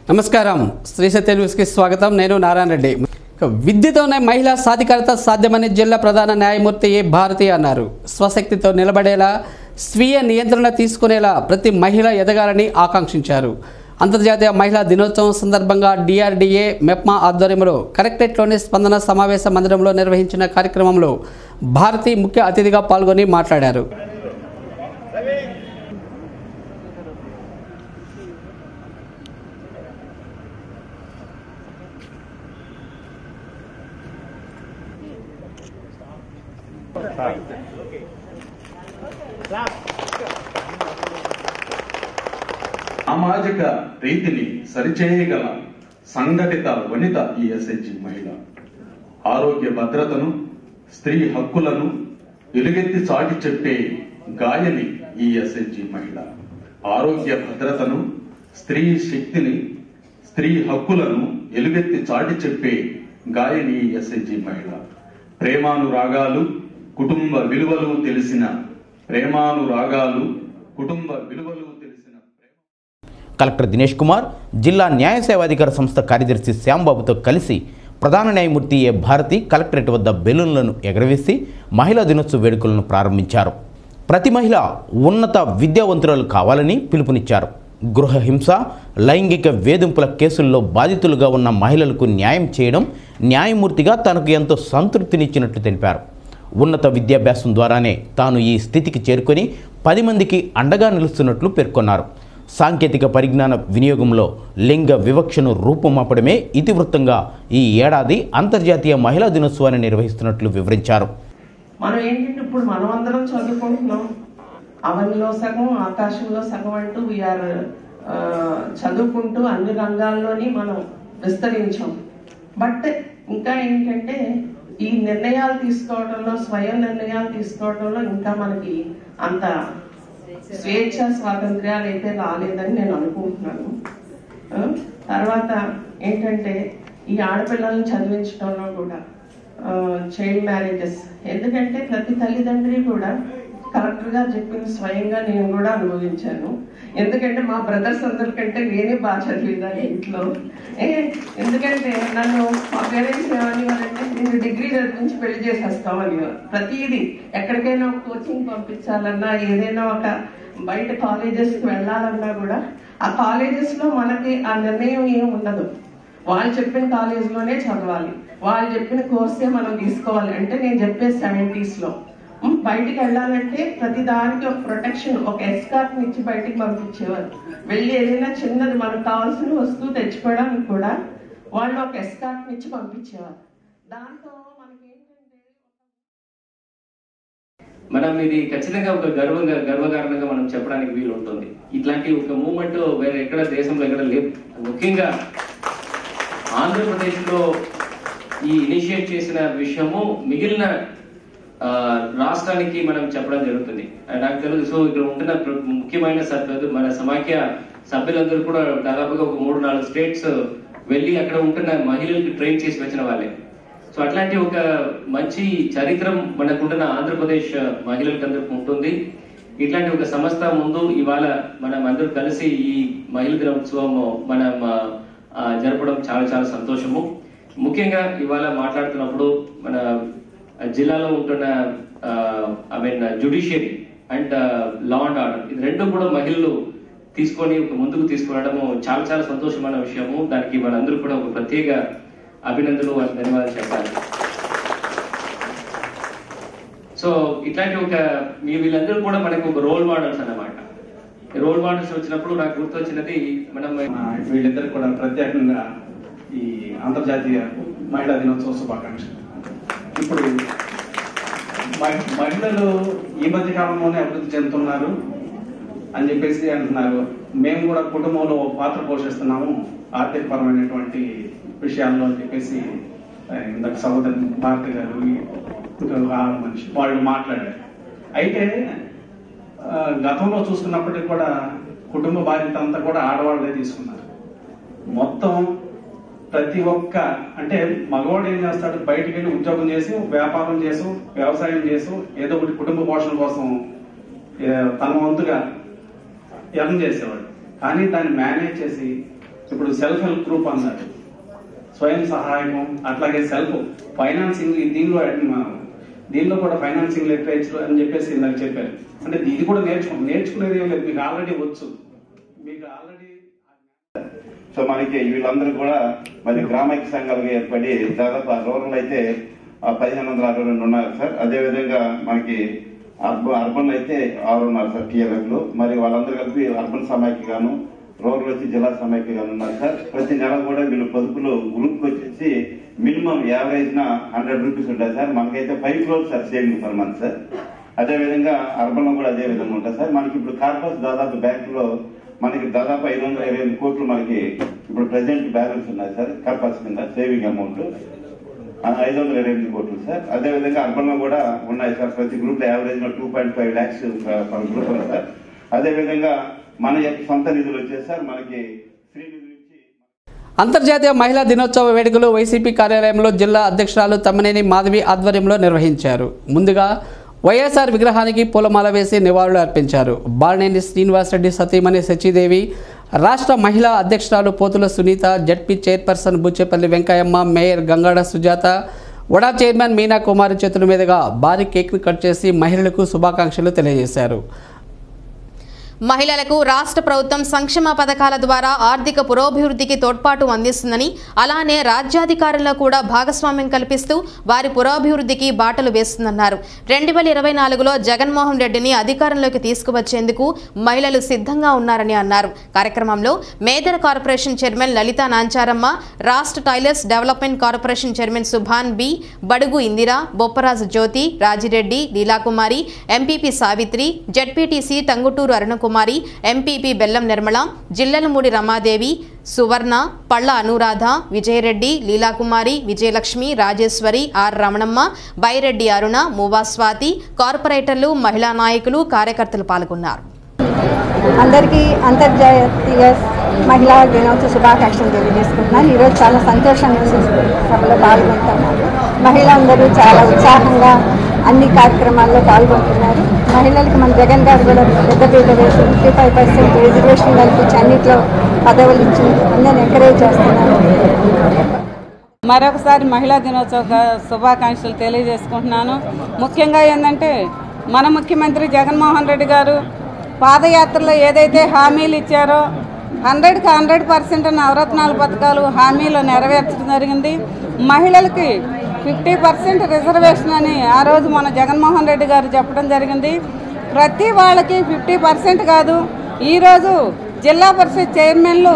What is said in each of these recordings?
నమస్కారం శ్రీశక్తి న్యూస్కి స్వాగతం నేను నారాయణ రెడ్డి ఇక విద్యతోనే మహిళా సాధికారత సాధ్యమని జిల్లా ప్రధాన న్యాయమూర్తి ఏ భారతి అన్నారు స్వశక్తితో నిలబడేలా స్వీయ నియంత్రణ తీసుకునేలా ప్రతి మహిళ ఎదగాలని ఆకాంక్షించారు అంతర్జాతీయ మహిళా దినోత్సవం సందర్భంగా డిఆర్డీఏ మెప్మా ఆధ్వర్యంలో కలెక్టరేట్లోని స్పందన సమావేశ మందిరంలో నిర్వహించిన కార్యక్రమంలో భారతి ముఖ్య అతిథిగా పాల్గొని మాట్లాడారు సామాజిక రీతిని సరిచేయగల సంఘటిత వనిత ఈ ఎస్హెచ్జి మహిళ ఆరోగ్య భద్రతను స్త్రీ హక్కులను ఎలుగెత్తి చాటి చెప్పే గాయని ఈ ఎస్హెచ్జి మహిళ ఆరోగ్య భద్రతను స్త్రీ శక్తిని స్త్రీ హక్కులను ఎలుగెత్తి చాటి చెప్పే గాయని ఈ ఎస్హెచ్జి మహిళ ప్రేమానురాగాలు కుటుంబ విలువలు తెలిసిన ప్రేమానురాగాలు కుటుంబ విలువలు తెలిసిన ప్రేమ కలెక్టర్ దినేష్ కుమార్ జిల్లా న్యాయ సేవాధికార సంస్థ కార్యదర్శి శ్యాంబాబుతో కలిసి ప్రధాన న్యాయమూర్తి ఏ భారతి కలెక్టరేట్ వద్ద బెలూన్లను ఎగరవేసి మహిళా దినోత్సవ వేడుకలను ప్రారంభించారు ప్రతి మహిళ ఉన్నత విద్యావంతురాలు కావాలని పిలుపునిచ్చారు గృహ హింస లైంగిక వేధింపుల కేసుల్లో బాధితులుగా ఉన్న మహిళలకు న్యాయం చేయడం న్యాయమూర్తిగా తనకు ఎంతో సంతృప్తినిచ్చినట్లు తెలిపారు ఉన్నత విద్యాభ్యాసం ద్వారానే తాను ఈ స్థితికి చేరుకొని పది మందికి అండగా నిలుస్తున్నట్లు పేర్కొన్నారు సాంకేతిక పరిజ్ఞాన వినియోగంలో లింగ వివక్షను రూపుమాపడమే ఇతివృత్తంగా ఈ ఏడాది అంతర్జాతీయ మహిళా దినోత్సవాన్ని నిర్వహిస్తున్నట్లు వివరించారు మనం ఏంటంటే ఇప్పుడు మనం అందరం చదువుకుంటున్నాం అవనిలో సగం ఆకాశంలో సగం అంటూ వీఆర్ చదువుకుంటూ అన్ని రంగాల్లోని మనం విస్తరించాం బట్ ఇంకా ఏంటంటే ఈ నిర్ణయాలు తీసుకోవడంలో స్వయం నిర్ణయాలు తీసుకోవడంలో ఇంకా మనకి అంత స్వేచ్ఛ స్వాతంత్ర్యాలు అయితే రాలేదని నేను అనుకుంటున్నాను ఆ, తర్వాత ఏంటంటే ఈ ఆడపిల్లల్ని చదివించడంలో కూడా చైల్డ్ మ్యారేజెస్ ఎందుకంటే ప్రతి తల్లిదండ్రి కూడా కరెక్టర్ గా చెప్పింది స్వయంగా నేను కూడా అనుభవించాను ఎందుకంటే మా బ్రదర్స్ అందరికంటే నేనే బాగా చదివేదాన్ని ఇంట్లో ఏ, ఎందుకంటే నన్ను మా పేరెంట్స్ ఏమనేవారంటే నేను డిగ్రీ చదివించి పెళ్లి చేసేస్తాం అనేవారు ప్రతిదీ ఎక్కడికైనా ఒక కోచింగ్ పంపించాలన్నా ఏదైనా ఒక బయట కాలేజెస్ కి వెళ్ళాలన్నా కూడా ఆ కాలేజెస్ లో మనకి ఆ నిర్ణయం ఏం ఉండదు వాళ్ళు చెప్పిన కాలేజ్ లోనే చదవాలి వాళ్ళు చెప్పిన కోర్సే మనం తీసుకోవాలి అంటే నేను చెప్పే సెవెంటీస్ లో ఉమ్, బయటికి వెళ్ళాలంటే ప్రతి దానికి ఒక ప్రొటెక్షన్ ఒక ఎస్కార్ట్ ఇచ్చి బయటికి పంపించేవారు వెళ్ళి ఏదైనా చిన్నది మనకు కావాల్సిన వస్తువు తెచ్చుకోవడానికి కూడా వాళ్ళు ఒక ఎస్కార్ట్ ఇచ్చి పంపించేవారు దాంతో మనకి ఏంటంటే మనం ఇది ఖచ్చితంగా ఒక గర్వంగా గర్వకారణంగా మనం చెప్పడానికి వీలు ఉంటుంది ఇట్లాంటి ఒక మూమెంట్ వేరే ఎక్కడ దేశంలో ఎక్కడ లేవు ముఖ్యంగా ఆంధ్రప్రదేశ్ లో ఈ ఇనిషియేట్ చేసిన విషయము మిగిలిన ఆ, రాష్ట్రానికి మనం చెప్పడం జరుగుతుంది ఆ, నాకు తెలుసు సో ఇక్కడ ఉంటున్న ప్ర- ముఖ్యమైన సభ్యులు మన సమాఖ్య సభ్యులందరూ కూడా దాదాపుగా ఒక మూడు నాలుగు స్టేట్స్ వెళ్ళి అక్కడ ఉంటున్న మహిళలకు ట్రైన్ చేసి వచ్చిన వాళ్ళే సో అట్లాంటి ఒక మంచి చరిత్రం మనకుంటున్న ఆంధ్రప్రదేశ్ మహిళలకు అందరికి ఉంటుంది ఇట్లాంటి ఒక సంస్థ ముందు ఇవాళ మనం అందరూ కలిసి ఈ మహిళా దినోత్సవం మనం ఆ, ఆ, జరపడం చాలా చాలా సంతోషము ముఖ్యంగా ఇవాళ మాట్లాడుతున్నప్పుడు మన జిల్లాలో ఉంటున్న I mean judiciary and law and order ఇది రెండు కూడా మహిళలు తీసుకొని ఒక ముందుకు తీసుకురావడము చాలా చాలా సంతోషమైన విషయము దానికి మనందరూ కూడా ఒక ప్రత్యేక అభినందనలు and ధన్యవాదాలు చెప్పాలి సో ఇట్లాంటి ఒక మీ వీళ్ళందరూ కూడా మనకు ఒక రోల్ మోడల్స్ అన్నమాట రోల్ మోడల్స్ వచ్చినప్పుడు నాకు గుర్తొచ్చినది మనం మన వీళ్ళిద్దరికి కూడా ప్రత్యేకంగా ఈ అంతర్జాతీయ మహిళా దినోత్సవ శుభాకాంక్షలు ఇప్పుడు మహి- మహిళలు ఈ మధ్య కాలంలోనే అభివృద్ధి చెందుతున్నారు అని చెప్పేసి అంటున్నారు మేము కూడా కుటుంబంలో ఓ పాత్ర పోషిస్తున్నాము ఆర్థిక పరమైనటువంటి విషయాల్లో అని చెప్పేసి ఆ, ఇందాక సహోదరి భారతి గారు ఇంకా ఒక ఆవిడ మనిషి వాళ్ళు మాట్లాడారు అయితే ఆ, గతంలో చూసుకున్నప్పటికీ కూడా కుటుంబ బాధ్యత అంతా కూడా ఆడవాళ్ళే తీసుకున్నారు మొత్తం ప్రతి ఒక్క అంటే మగవాడు ఏం చేస్తాడు బయటికి వెళ్ళి ఉద్యోగం చేసి వ్యాపారం చేసి వ్యవసాయం చేసి ఏదో ఒకటి కుటుంబ పోషణ కోసం ఏ, తన వంతుగా ఎర్న్ చేసేవాడు కానీ దాన్ని మేనేజ్ చేసి ఇప్పుడు సెల్ఫ్ హెల్ప్ గ్రూప్ అన్నారు స్వయం సహాయకం అట్లాగే సెల్ఫ్ ఫైనాన్సింగ్ దీనిలో మనం దీనిలో కూడా ఫైనాన్సింగ్ లిటరేచర్ అని చెప్పేసి ఇందాక చెప్పారు అంటే ఇది కూడా నేర్చుకో నేర్చుకునేది ఏం లేదు మీకు ఆల్రెడీ వచ్చు మీకు ఆల్రెడీ సో మనకి వీళ్ళందరూ కూడా మరి గ్రామైక సంఘాలుగా ఏర్పడి దాదాపు ఆ రూరల్ అయితే ఆ పదిహేను వందల అరవై రెండు ఉన్నారు సార్ అదేవిధంగా మనకి అర్బన్ అర్బన్ అయితే ఆరు ఉన్నారు సార్ టీఎల్ఎఫ్ లో మరి వాళ్ళందరూ కలిపి అర్బన్ సమైక్య గాను రూరల్ వచ్చి జిల్లా సమైక్య గాను ఉన్నారు సార్ ప్రతి నెల కూడా వీళ్ళు పొదుపులు గ్రూప్ వచ్చేసి మినిమం యావరేజ్ నా హండ్రెడ్ రూపీస్ ఉంటాయి సార్ మనకైతే five crores sir saving per month sir అదే విధంగా అర్బన్ లో కూడా అదే విధంగా ఉంటుంది సార్ మనకి ఇప్పుడు కార్పస్ దాదాపు బ్యాంకులో మనకి దాదాపు ఐదు వందల ఇరవై ఎనిమిది కోట్లు మనకి ఇప్పుడు ప్రెసెంట్ బ్యాలెన్స్ ఉన్నాయి సార్ కార్పస్ కింద సేవింగ్ అమౌంట్ ఐదు వందల ఇరవై ఎనిమిది కోట్లు సార్ అదే విధంగా అర్బన్ లో కూడా ఉన్నాయి సార్ ప్రతి గ్రూప్ లో average two point five lakhs per group ఉంది సార్ అదే విధంగా మన యొక్క సొంత నిధులు వచ్చేసి సార్ మనకి శ్రీ నిధి నుంచి అంతర్జాతీయ మహిళా దినోత్సవ వేడుకలు వైసీపీ కార్యాలయంలో జిల్లా అధ్యక్షురాలు తమ్మనేని మాధవి ఆధ్వర్యంలో నిర్వహించారు ముందుగా వైఎస్ఆర్ విగ్రహానికి పూలమాల వేసి నివాళులు అర్పించారు బాలినేని శ్రీనివాసరెడ్డి సతీమణి సచిదేవి రాష్ట్ర మహిళా అధ్యక్షురాలు Pothula Sunitha ZP chairperson Buchepalli Venkayamma mayor Gangada Sujatha వడా చైర్మన్ మీనా కుమారి చేతుల మీదుగా భారీ కేక్ను కట్ చేసి మహిళలకు శుభాకాంక్షలు తెలియజేశారు మహిళలకు రాష్ట్ర ప్రభుత్వం సంక్షేమ పథకాల ద్వారా ఆర్థిక పురోభివృద్ధికి తోడ్పాటు అందిస్తుందని అలానే రాజ్యాధికారంలో కూడా భాగస్వామ్యం కల్పిస్తూ వారి పురోభివృద్ధికి బాటలు వేస్తుందన్నారు రెండు వేల ఇరవై నాలుగులో జగన్మోహన్ రెడ్డిని అధికారంలోకి తీసుకువచ్చేందుకు మహిళలు సిద్ధంగా ఉన్నారని అన్నారు కార్యక్రమంలో మేదర్ కార్పొరేషన్ చైర్మన్ లలితా నాంచారమ్మ రాష్ట్ర tailors development corporation chairman Subhan Bi Badugu Indira Bopparaju Jyothi Rajireddy Leelakumari MPP Savithri ZPTC Tanguturu Arunakumari MPP Bellam Nirmala Jillalamudi Ramadevi Suvarna Palla Anuradha Vijayareddy Leelakumari Vijayalakshmi Rajeswari R Ramanamma Byreddy Aruna Muva Swathi కార్పొరేటర్లు మహిళా నాయకులు కార్యకర్తలు పాల్గొన్నారు అందరికీ అంతర్జాతీయ మహిళా దినోత్సవ శుభాకాంక్షలు తెలియజేసుకుంటున్నాను ఈరోజు చాలా సంతోషంగా సభలో పాల్గొంటున్నారు మహిళలందరూ చాలా ఉత్సాహంగా అన్ని కార్యక్రమాల్లో పాల్గొంటున్నారు మహిళలకు మన జగన్ గారు కూడా పెద్దపీట వేసి ఫిఫ్టీ ఫైవ్ పర్సెంట్ రిజర్వేషన్ కల్పించి అన్నింటిలో పదవులు ఇచ్చి అందరిని ఎంకరేజ్ చేస్తున్నారు మరొకసారి మహిళా దినోత్సవ గా- శుభాకాంక్షలు తెలియజేసుకుంటున్నాను ముఖ్యంగా ఏంటంటే మన ముఖ్యమంత్రి జగన్మోహన్ రెడ్డి గారు పాదయాత్రలో ఏదైతే హామీలు ఇచ్చారో హండ్రెడ్కి హండ్రెడ్ పర్సెంట్ నవరత్నాల పథకాలు హామీలు నెరవేర్చడం జరిగింది మహిళలకి ఫిఫ్టీ పర్సెంట్ రిజర్వేషన్ అని ఆ రోజు మన జగన్మోహన్ రెడ్డి గారు చెప్పడం జరిగింది ప్రతి వాళ్ళకి ఫిఫ్టీ పర్సెంట్ కాదు ఈరోజు జిల్లా పరిషత్ చైర్మన్లు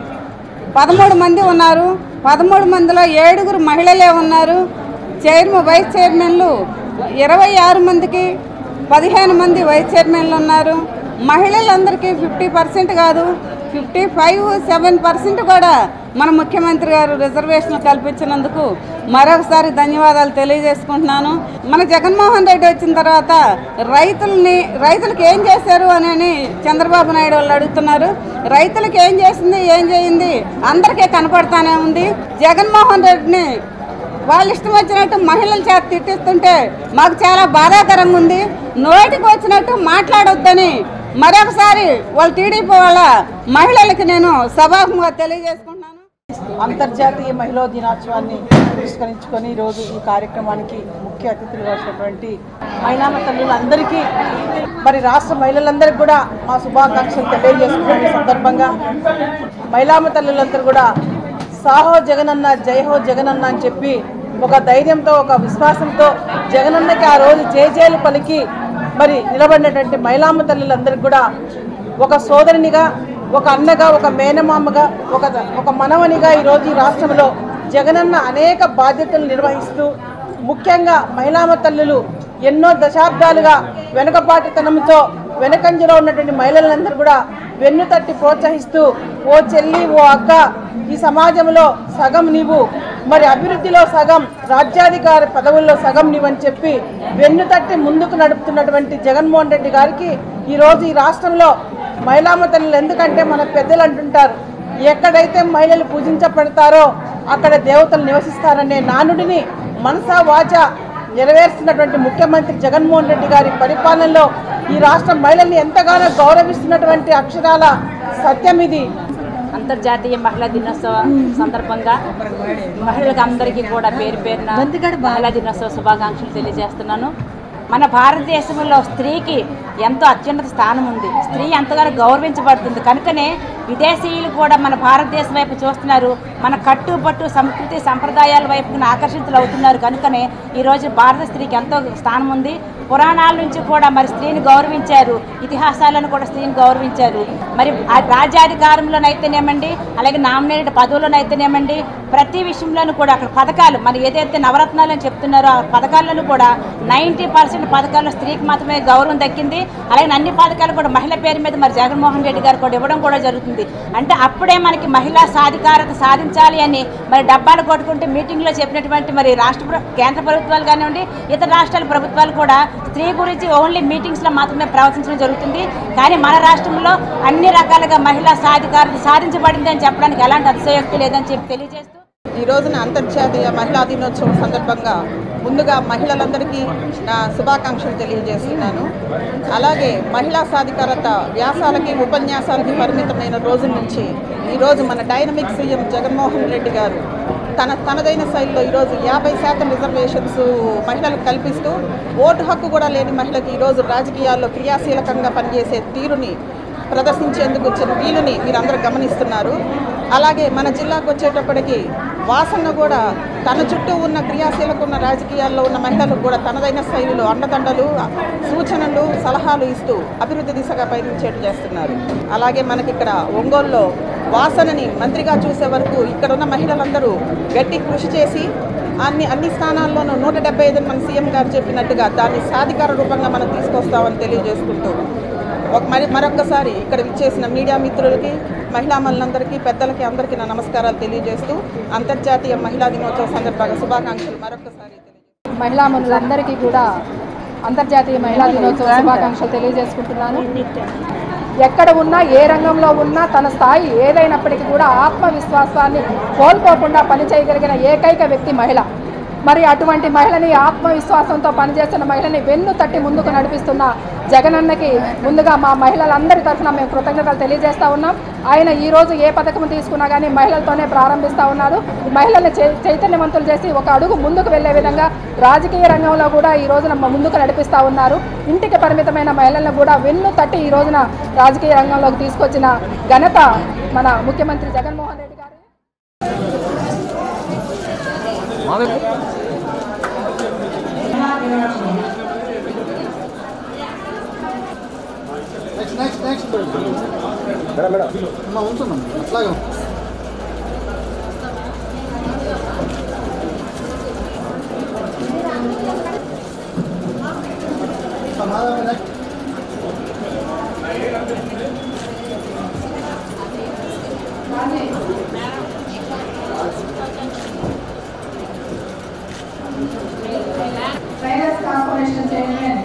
పదమూడు మంది ఉన్నారు పదమూడు మందిలో ఏడుగురు మహిళలే ఉన్నారు చైర్మన్ వైస్ చైర్మన్లు ఇరవై ఆరు మందికి పదిహేను మంది వైస్ చైర్మన్లు ఉన్నారు మహిళలందరికీ ఫిఫ్టీ పర్సెంట్ కాదు ఫిఫ్టీ ఫైవ్ సెవెన్ పర్సెంట్ కూడా మన ముఖ్యమంత్రి గారు రిజర్వేషన్లు కల్పించినందుకు మరొకసారి ధన్యవాదాలు తెలియజేసుకుంటున్నాను మన జగన్మోహన్ రెడ్డి వచ్చిన తర్వాత రైతుల్ని రైతులకు ఏం చేశారు అని అని చంద్రబాబు నాయుడు వాళ్ళు అడుగుతున్నారు రైతులకు ఏం చేసింది ఏం చేయింది అందరికీ కనపడతానే ఉంది జగన్మోహన్ రెడ్డిని వాళ్ళు ఇష్టం వచ్చినట్టు మహిళల చేత తిట్టిస్తుంటే మాకు చాలా బాధాకరంగా ఉంది నోటికి వచ్చినట్టు మాట్లాడొద్దని మరొకసారి వాళ్ళ టీడీపీ వాళ్ళ మహిళలకి నేను సభాముగా తెలియజేసుకుంటున్నాను అంతర్జాతీయ మహిళా దినోత్సవాన్ని పురస్కరించుకొని ఈరోజు ఈ కార్యక్రమానికి ముఖ్య అతిథులుగా వచ్చినటువంటి మహిళామ తల్లులందరికీ మరి రాష్ట్ర మహిళలందరికీ కూడా మా శుభాకాంక్షలు తెలియజేసుకున్న ఈ సందర్భంగా మహిళామ తల్లులందరూ కూడా సాహో జగనన్న జై హో జగనన్న అని చెప్పి ఒక ధైర్యంతో ఒక విశ్వాసంతో జగనన్నకి ఆ రోజు జయజయలు పలికి మరి నిలబడినటువంటి మహిళామ తల్లులందరికీ కూడా ఒక సోదరునిగా ఒక అన్నగా ఒక మేనమామగా ఒక ఒక మనవనిగా ఈరోజు ఈ రాష్ట్రంలో జగనన్న అనేక బాధ్యతలు నిర్వహిస్తూ ముఖ్యంగా మహిళామ తల్లులు ఎన్నో దశాబ్దాలుగా వెనుకబాటుతనంతో వెనకంజలో ఉన్నటువంటి మహిళలందరూ కూడా వెన్ను తట్టి ప్రోత్సహిస్తూ ఓ చెల్లి ఓ అక్క ఈ సమాజంలో సగం నీవు మరి అభివృద్ధిలో సగం రాజ్యాధికార పదవుల్లో సగం నీవని చెప్పి వెన్ను తట్టి ముందుకు నడుపుతున్నటువంటి జగన్మోహన్ రెడ్డి గారికి ఈరోజు ఈ రాష్ట్రంలో మహిళామ తల్లులు ఎందుకంటే మన పెద్దలు అంటుంటారు ఎక్కడైతే మహిళలు పూజించబడతారో అక్కడ దేవతలు నివసిస్తారనే నానుడిని మనసా వాచ నెరవేరుస్తున్నటువంటి ముఖ్యమంత్రి జగన్మోహన్ రెడ్డి గారి పరిపాలనలో ఈ రాష్ట్ర మహిళల్ని ఎంతగానో గౌరవిస్తున్నటువంటి అక్షరాల సత్యం ఇది అంతర్జాతీయ మహిళా దినోత్సవ సందర్భంగా మహిళలకు అందరికీ కూడా పేరు పేరున మహిళా దినోత్సవ శుభాకాంక్షలు తెలియజేస్తున్నాను మన భారతదేశంలో స్త్రీకి ఎంతో అత్యున్నత స్థానం ఉంది స్త్రీ ఎంతగానో గౌరవించబడుతుంది కనుకనే విదేశీయులు కూడా మన భారతదేశం వైపు చూస్తున్నారు మన కట్టుబట్టు సంస్కృతి సంప్రదాయాల వైపు ఆకర్షితులు అవుతున్నారు కనుకనే ఈరోజు భారత స్త్రీకి ఎంతో స్థానం ఉంది పురాణాల నుంచి కూడా మరి స్త్రీని గౌరవించారు ఇతిహాసాలను కూడా స్త్రీని గౌరవించారు మరి ఆ రాజ్యాధికారంలోనైతేనేమండి అలాగే నామినేటెడ్ పదవుల్లోనైతేనేమండి ప్రతి విషయంలోనూ కూడా అక్కడ పథకాలు మరి ఏదైతే నవరత్నాలు అని చెప్తున్నారో ఆ పథకాలను కూడా నైంటీ పర్సెంట్ పథకాల్లో స్త్రీకి మాత్రమే గౌరవం దక్కింది అలాగే అన్ని పథకాలు కూడా మహిళ పేరు మీద మరి జగన్మోహన్ రెడ్డి గారు కూడా ఇవ్వడం కూడా జరుగుతుంది అంటే అప్పుడే మనకి మహిళా సాధికారత సాధించాలి అని మరి డబ్బాలు కొట్టుకుంటే మీటింగ్లో చెప్పినటువంటి మరి రాష్ట్ర ప్ర- కేంద్ర ప్రభుత్వాలు కానివ్వండి ఇతర రాష్ట్రాల ప్రభుత్వాలు కూడా స్త్రీ గురించి ఓన్లీ మీటింగ్స్లో మాత్రమే ప్రవర్తించడం జరుగుతుంది కానీ మన రాష్ట్రంలో అన్ని రకాలుగా మహిళా సాధికారత సాధించబడింది అని చెప్పడానికి ఎలాంటి అతిశయోక్తి లేదని చెప్పి తెలియజేస్తూ ఈ రోజున అంతర్జాతీయ మహిళా దినోత్సవం సందర్భంగా ముందుగా మహిళలందరికీ నా శుభాకాంక్షలు తెలియజేస్తున్నాను అలాగే మహిళా సాధికారత వ్యాసాలకి ఉపన్యాసాలకి పరిమితమైన రోజుల నుంచి ఈరోజు మన డైనమిక్ సీఎం జగన్మోహన్ రెడ్డి గారు తన తనదైన శైలిలో ఈరోజు యాభై శాతం రిజర్వేషన్స్ మహిళలకు కల్పిస్తూ ఓటు హక్కు కూడా లేని మహిళకి ఈరోజు రాజకీయాల్లో క్రియాశీలకంగా పనిచేసే తీరుని ప్రదర్శించేందుకు వచ్చిన వీలుని మీరందరూ గమనిస్తున్నారు అలాగే మన జిల్లాకు వచ్చేటప్పటికి వాసన కూడా తన చుట్టూ ఉన్న క్రియాశీలకు ఉన్న రాజకీయాల్లో ఉన్న మహిళలకు కూడా తనదైన శైలిలో అండదండలు సూచనలు సలహాలు ఇస్తూ అభివృద్ధి దిశగా పయనించేట్టు చేస్తున్నారు అలాగే మనకి ఇక్కడ ఒంగోలులో వాసనని మంత్రిగా చూసే వరకు ఇక్కడ ఉన్న మహిళలందరూ గట్టి కృషి చేసి అన్ని అన్ని స్థానాల్లోనూ నూట డెబ్బై ఐదు మన సీఎం గారు చెప్పినట్టుగా దాన్ని సాధికార రూపంగా మనం తీసుకొస్తామని తెలియజేసుకుంటూ ఒక మరి మరొక్కసారి ఇక్కడ విచ్చేసిన మీడియా మిత్రులకి మహిళా మహిళలందరికీ పెద్దలకి అందరికీ నా నమస్కారాలు తెలియజేస్తూ అంతర్జాతీయ మహిళా దినోత్సవ సందర్భంగా శుభాకాంక్షలు మరొకసారి మహిళా మనులందరికీ కూడా అంతర్జాతీయ మహిళా దినోత్సవ శుభాకాంక్షలు తెలియజేసుకుంటున్నాను ఎక్కడ ఉన్నా ఏ రంగంలో ఉన్నా తన స్థాయి ఏదైనప్పటికీ కూడా ఆత్మవిశ్వాసాన్ని కోల్పోకుండా పనిచేయగలిగిన ఏకైక వ్యక్తి మహిళ మరి అటువంటి మహిళని ఆత్మవిశ్వాసంతో పనిచేస్తున్న మహిళని వెన్ను తట్టి ముందుకు నడిపిస్తున్న జగనన్నకి ముందుగా మా మహిళలందరి తరఫున మేము కృతజ్ఞతలు తెలియజేస్తా ఉన్నాం ఆయన ఈ రోజు ఏ పథకం తీసుకున్నా కానీ మహిళలతోనే ప్రారంభిస్తూ ఉన్నారు మహిళల్ని చై- చైతన్యవంతులు చేసి ఒక అడుగు ముందుకు వెళ్లే విధంగా రాజకీయ రంగంలో కూడా ఈ రోజున మ- ముందుకు నడిపిస్తూ ఉన్నారు ఇంటికి పరిమితమైన మహిళలను కూడా వెన్ను తట్టి ఈ రోజున రాజకీయ రంగంలోకి తీసుకొచ్చిన ఘనత మన ముఖ్యమంత్రి జగన్మోహన్ రెడ్డి గారు కార్పొరేషన్ చైర్మన్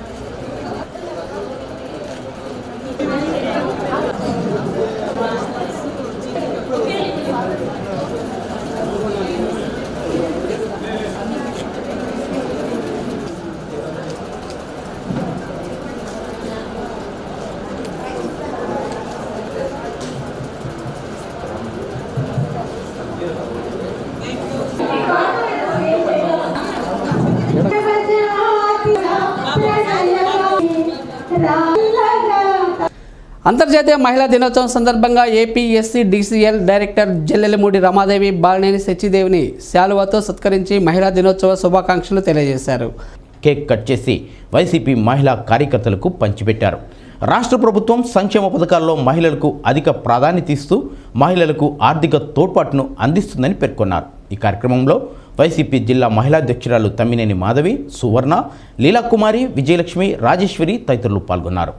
అంతర్జాతీయ మహిళా దినోత్సవం సందర్భంగా APSC DCL director Jallelamudi Ramadevi Balineni సచిదేవిని శాలువాతో సత్కరించి మహిళా దినోత్సవ శుభాకాంక్షలు తెలియజేశారు కేక్ కట్ చేసి వైసీపీ మహిళా కార్యకర్తలకు పంచిపెట్టారు రాష్ట్ర ప్రభుత్వం సంక్షేమ పథకాల్లో మహిళలకు అధిక ప్రాధాన్యత ఇస్తూ మహిళలకు ఆర్థిక తోడ్పాటును అందిస్తుందని పేర్కొన్నారు ఈ కార్యక్రమంలో వైసీపీ జిల్లా మహిళా అధ్యక్షురాలు తమ్మినేని మాధవి సువర్ణ లీలాకుమారి విజయలక్ష్మి రాజేశ్వరి తదితరులు పాల్గొన్నారు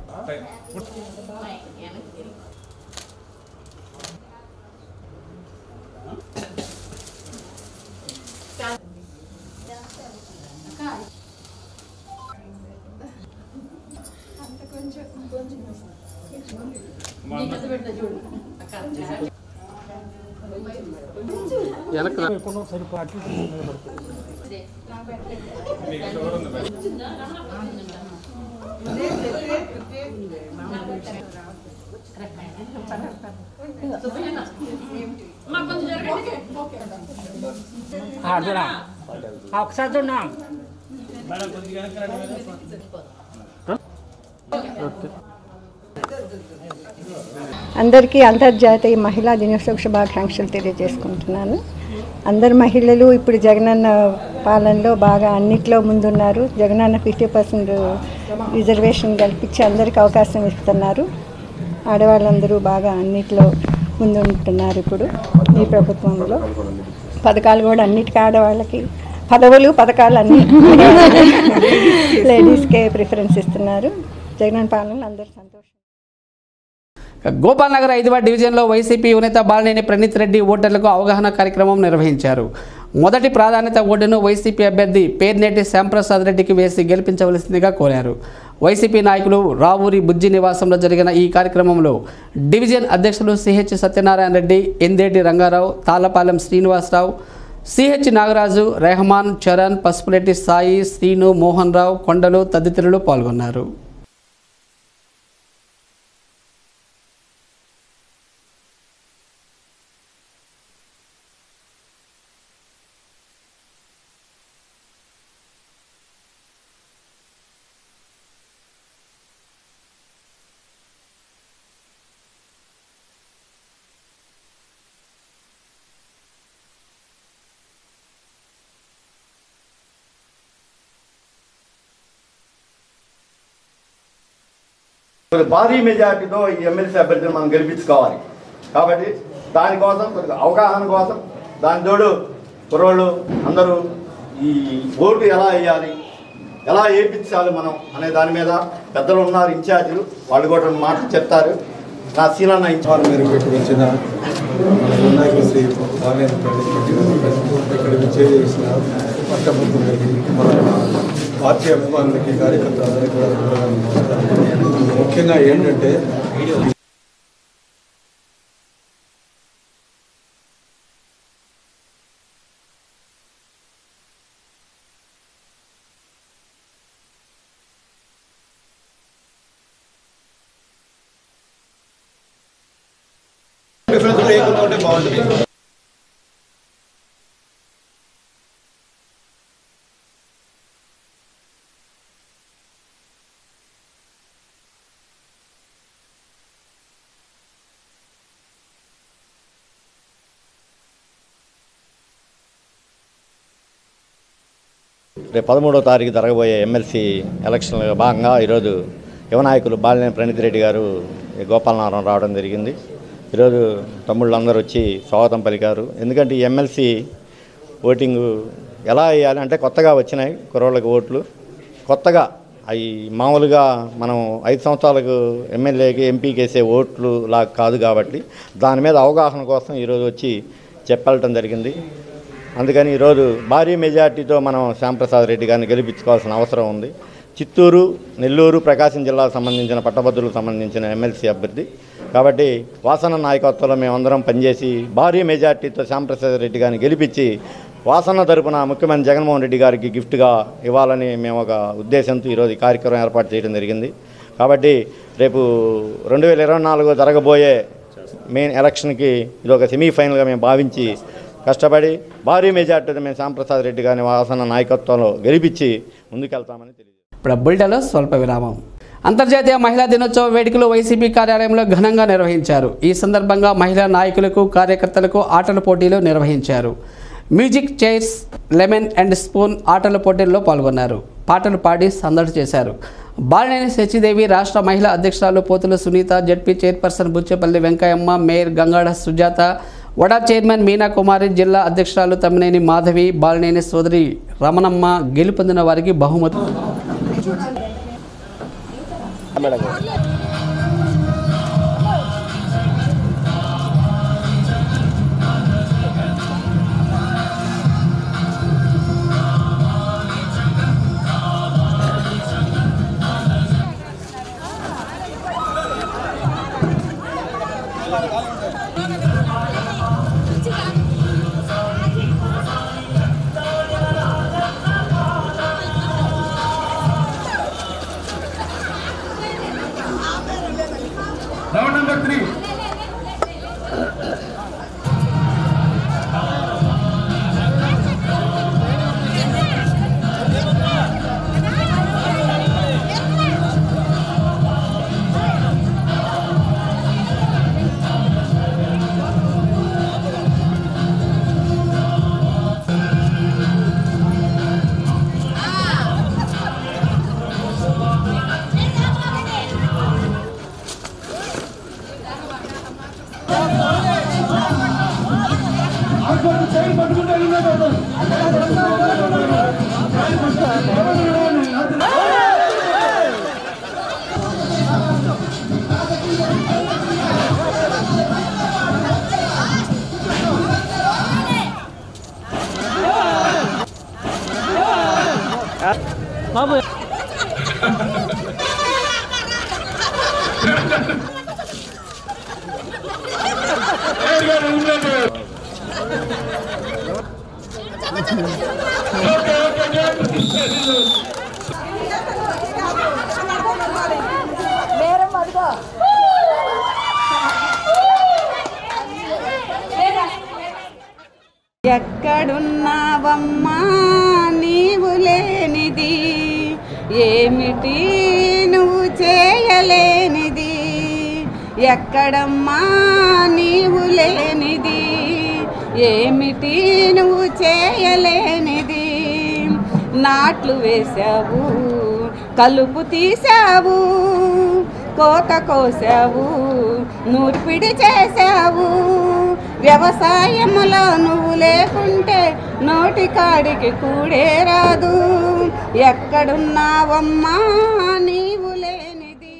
ఒకసారి చూడనా అందరికీ అంతర్జాతీయ మహిళా దినోత్సవ శుభాకాంక్షలు తెలియజేసుకుంటున్నాను అందరు మహిళలు ఇప్పుడు జగనన్న పాలనలో బాగా అన్నిట్లో ముందున్నారు జగనన్న ఫిఫ్టీ పర్సెంట్ రిజర్వేషన్ కల్పించి అందరికీ అవకాశం ఇస్తున్నారు ఆడవాళ్ళందరూ బాగా అన్నిట్లో ముందుంటున్నారు ఇప్పుడు ఈ ప్రభుత్వంలో పథకాలు కూడా అన్నిటికీ ఆడవాళ్ళకి పదవులు పథకాలు అన్ని లేడీస్కే ప్రిఫరెన్స్ ఇస్తున్నారు జగనన్న పాలనలో అందరూ సంతోషం గోపాల్ నగర్ ఐదవ డివిజన్లో వైసీపీ యువనేత బాలినేని ప్రణీత్ రెడ్డి ఓటర్లకు అవగాహన కార్యక్రమం నిర్వహించారు మొదటి ప్రాధాన్యత ఓటును వైసీపీ అభ్యర్థి పేర్నేటి శ్యాంప్రసాద్ రెడ్డికి వేసి గెలిపించవలసిందిగా కోరారు వైసీపీ నాయకులు రావూరి బుజ్జి నివాసంలో జరిగిన ఈ కార్యక్రమంలో డివిజన్ అధ్యక్షులు సిహెచ్ సత్యనారాయణ రెడ్డి ఎందేటి రంగారావు తాళ్లపాలెం శ్రీనివాసరావు సిహెచ్ నాగరాజు రెహమాన్ చరణ్ పసుపులెట్టి సాయి శ్రీను మోహన్ రావు కొండలు తదితరులు పాల్గొన్నారు కొద్దిగా భారీ మెజార్టీతో ఈ ఎమ్మెల్సీ అభ్యర్థిని మనం గెలిపించుకోవాలి కాబట్టి దానికోసం కొద్దిగా అవగాహన కోసం దాని తోడు కుర్రోళ్ళు అందరూ ఈ ఓటు ఎలా వేయాలి ఎలా వేయించాలి మనం అనే దాని మీద పెద్దలు ఉన్నారు ఇన్ఛార్జీలు వాళ్ళు కూడా రెండు మాటలు చెప్తారు నా సీనన్న ఇన్ఛార్జ్ మీరు ఇక్కడ వచ్చిన మన వినాయకుడు శ్రీ బాలేని ఇక్కడ విచ్చేసిన పట్టభద్రులు గారికి మన పార్టీ అభిమానులకి కార్యకర్తలందరికీ కూడా ధన్యవాదాలు నమస్కారం. ముఖ్యంగా ఏంటంటే డిఫరెన్స్ లేకుండా ఉంటే బాగుంటుంది రేపు పదమూడవ తారీఖు జరగబోయే ఎమ్మెల్సీ ఎలక్షన్లో భాగంగా ఈరోజు యువ నాయకులు బాలినేని ప్రణీత్ రెడ్డి గారు ఈ గోపాలనగరం రావడం జరిగింది ఈరోజు తమ్ముళ్ళందరూ వచ్చి స్వాగతం పలికారు ఎందుకంటే ఈ ఎమ్మెల్సీ ఓటింగు ఎలా వేయాలి అంటే కొత్తగా వచ్చినాయి కుర్రోళ్ళకి ఓట్లు కొత్తగా అవి మామూలుగా మనం ఐదు సంవత్సరాలకు ఎమ్మెల్యేకి ఎంపీకి వేసే ఓట్లు లాగా కాదు కాబట్టి దాని మీద అవగాహన కోసం ఈరోజు వచ్చి చెప్పెళ్ళటం జరిగింది అందుకని ఈరోజు భారీ మెజార్టీతో మనం శ్యాంప్రసాద్ రెడ్డి గారిని గెలిపించుకోవాల్సిన అవసరం ఉంది చిత్తూరు నెల్లూరు ప్రకాశం జిల్లాకు సంబంధించిన పట్టభద్రులకు సంబంధించిన ఎమ్మెల్సీ అభ్యర్థి కాబట్టి వాసన నాయకత్వంలో మేమందరం పనిచేసి భారీ మెజార్టీతో శ్యాంప్రసాద్ రెడ్డి గారిని గెలిపించి వాసన తరపున ముఖ్యమంత్రి జగన్మోహన్ రెడ్డి గారికి గిఫ్ట్గా ఇవ్వాలని మేము ఒక ఉద్దేశంతో ఈరోజు ఈ కార్యక్రమం ఏర్పాటు చేయడం జరిగింది కాబట్టి రేపు రెండు వేల ఇరవై నాలుగు జరగబోయే మెయిన్ ఎలక్షన్కి ఇది ఒక సెమీఫైనల్గా మేము భావించి కష్టపడి భారీ మెజార్టీతో మేము శ్యాంప్రసాద్ రెడ్డి గారిని వాసన నాయకత్వంలో గెలిపించి ముందుకెళ్తామని తెలియదు ఇప్పుడు బుల్టెలో స్వల్ప విరామం అంతర్జాతీయ మహిళా దినోత్సవ వేడుకలు వైసీపీ కార్యాలయంలో ఘనంగా నిర్వహించారు ఈ సందర్భంగా మహిళా నాయకులకు కార్యకర్తలకు ఆటల పోటీలు నిర్వహించారు music chairs lemon and spoon ఆటల పోటీల్లో పాల్గొన్నారు పాటలు పాడి సందడి చేశారు బాలినేని శశిదేవి రాష్ట్ర మహిళా అధ్యక్షురాలు Pothula Sunitha ZP chairperson Buchepalli Venkayamma mayor Gangada Sujatha వడా చైర్మన్ మీనా కుమారి జిల్లా అధ్యక్షురాలు తమ్మినేని మాధవి బాలినేని సోదరి రమణమ్మ గెలుపొందిన వారికి బహుమతి బాబు ఎక్కడున్నావమ్మా నీవు లేనిది ఏమిటి నువ్వు చేయలేనిది ఎక్కడమ్మా నీవు లేనిది ఏమిటి నువ్వు చేయలేనిది నాట్లు వేశావు కలుపు తీసావు కోత కోసావు నూర్పిడి చేసావు వ్యవసాయములో నువ్వు లేకుంటే నోటి కాడికి కూడే రాదు ఎక్కడున్నావమ్మా నీవు లేనిది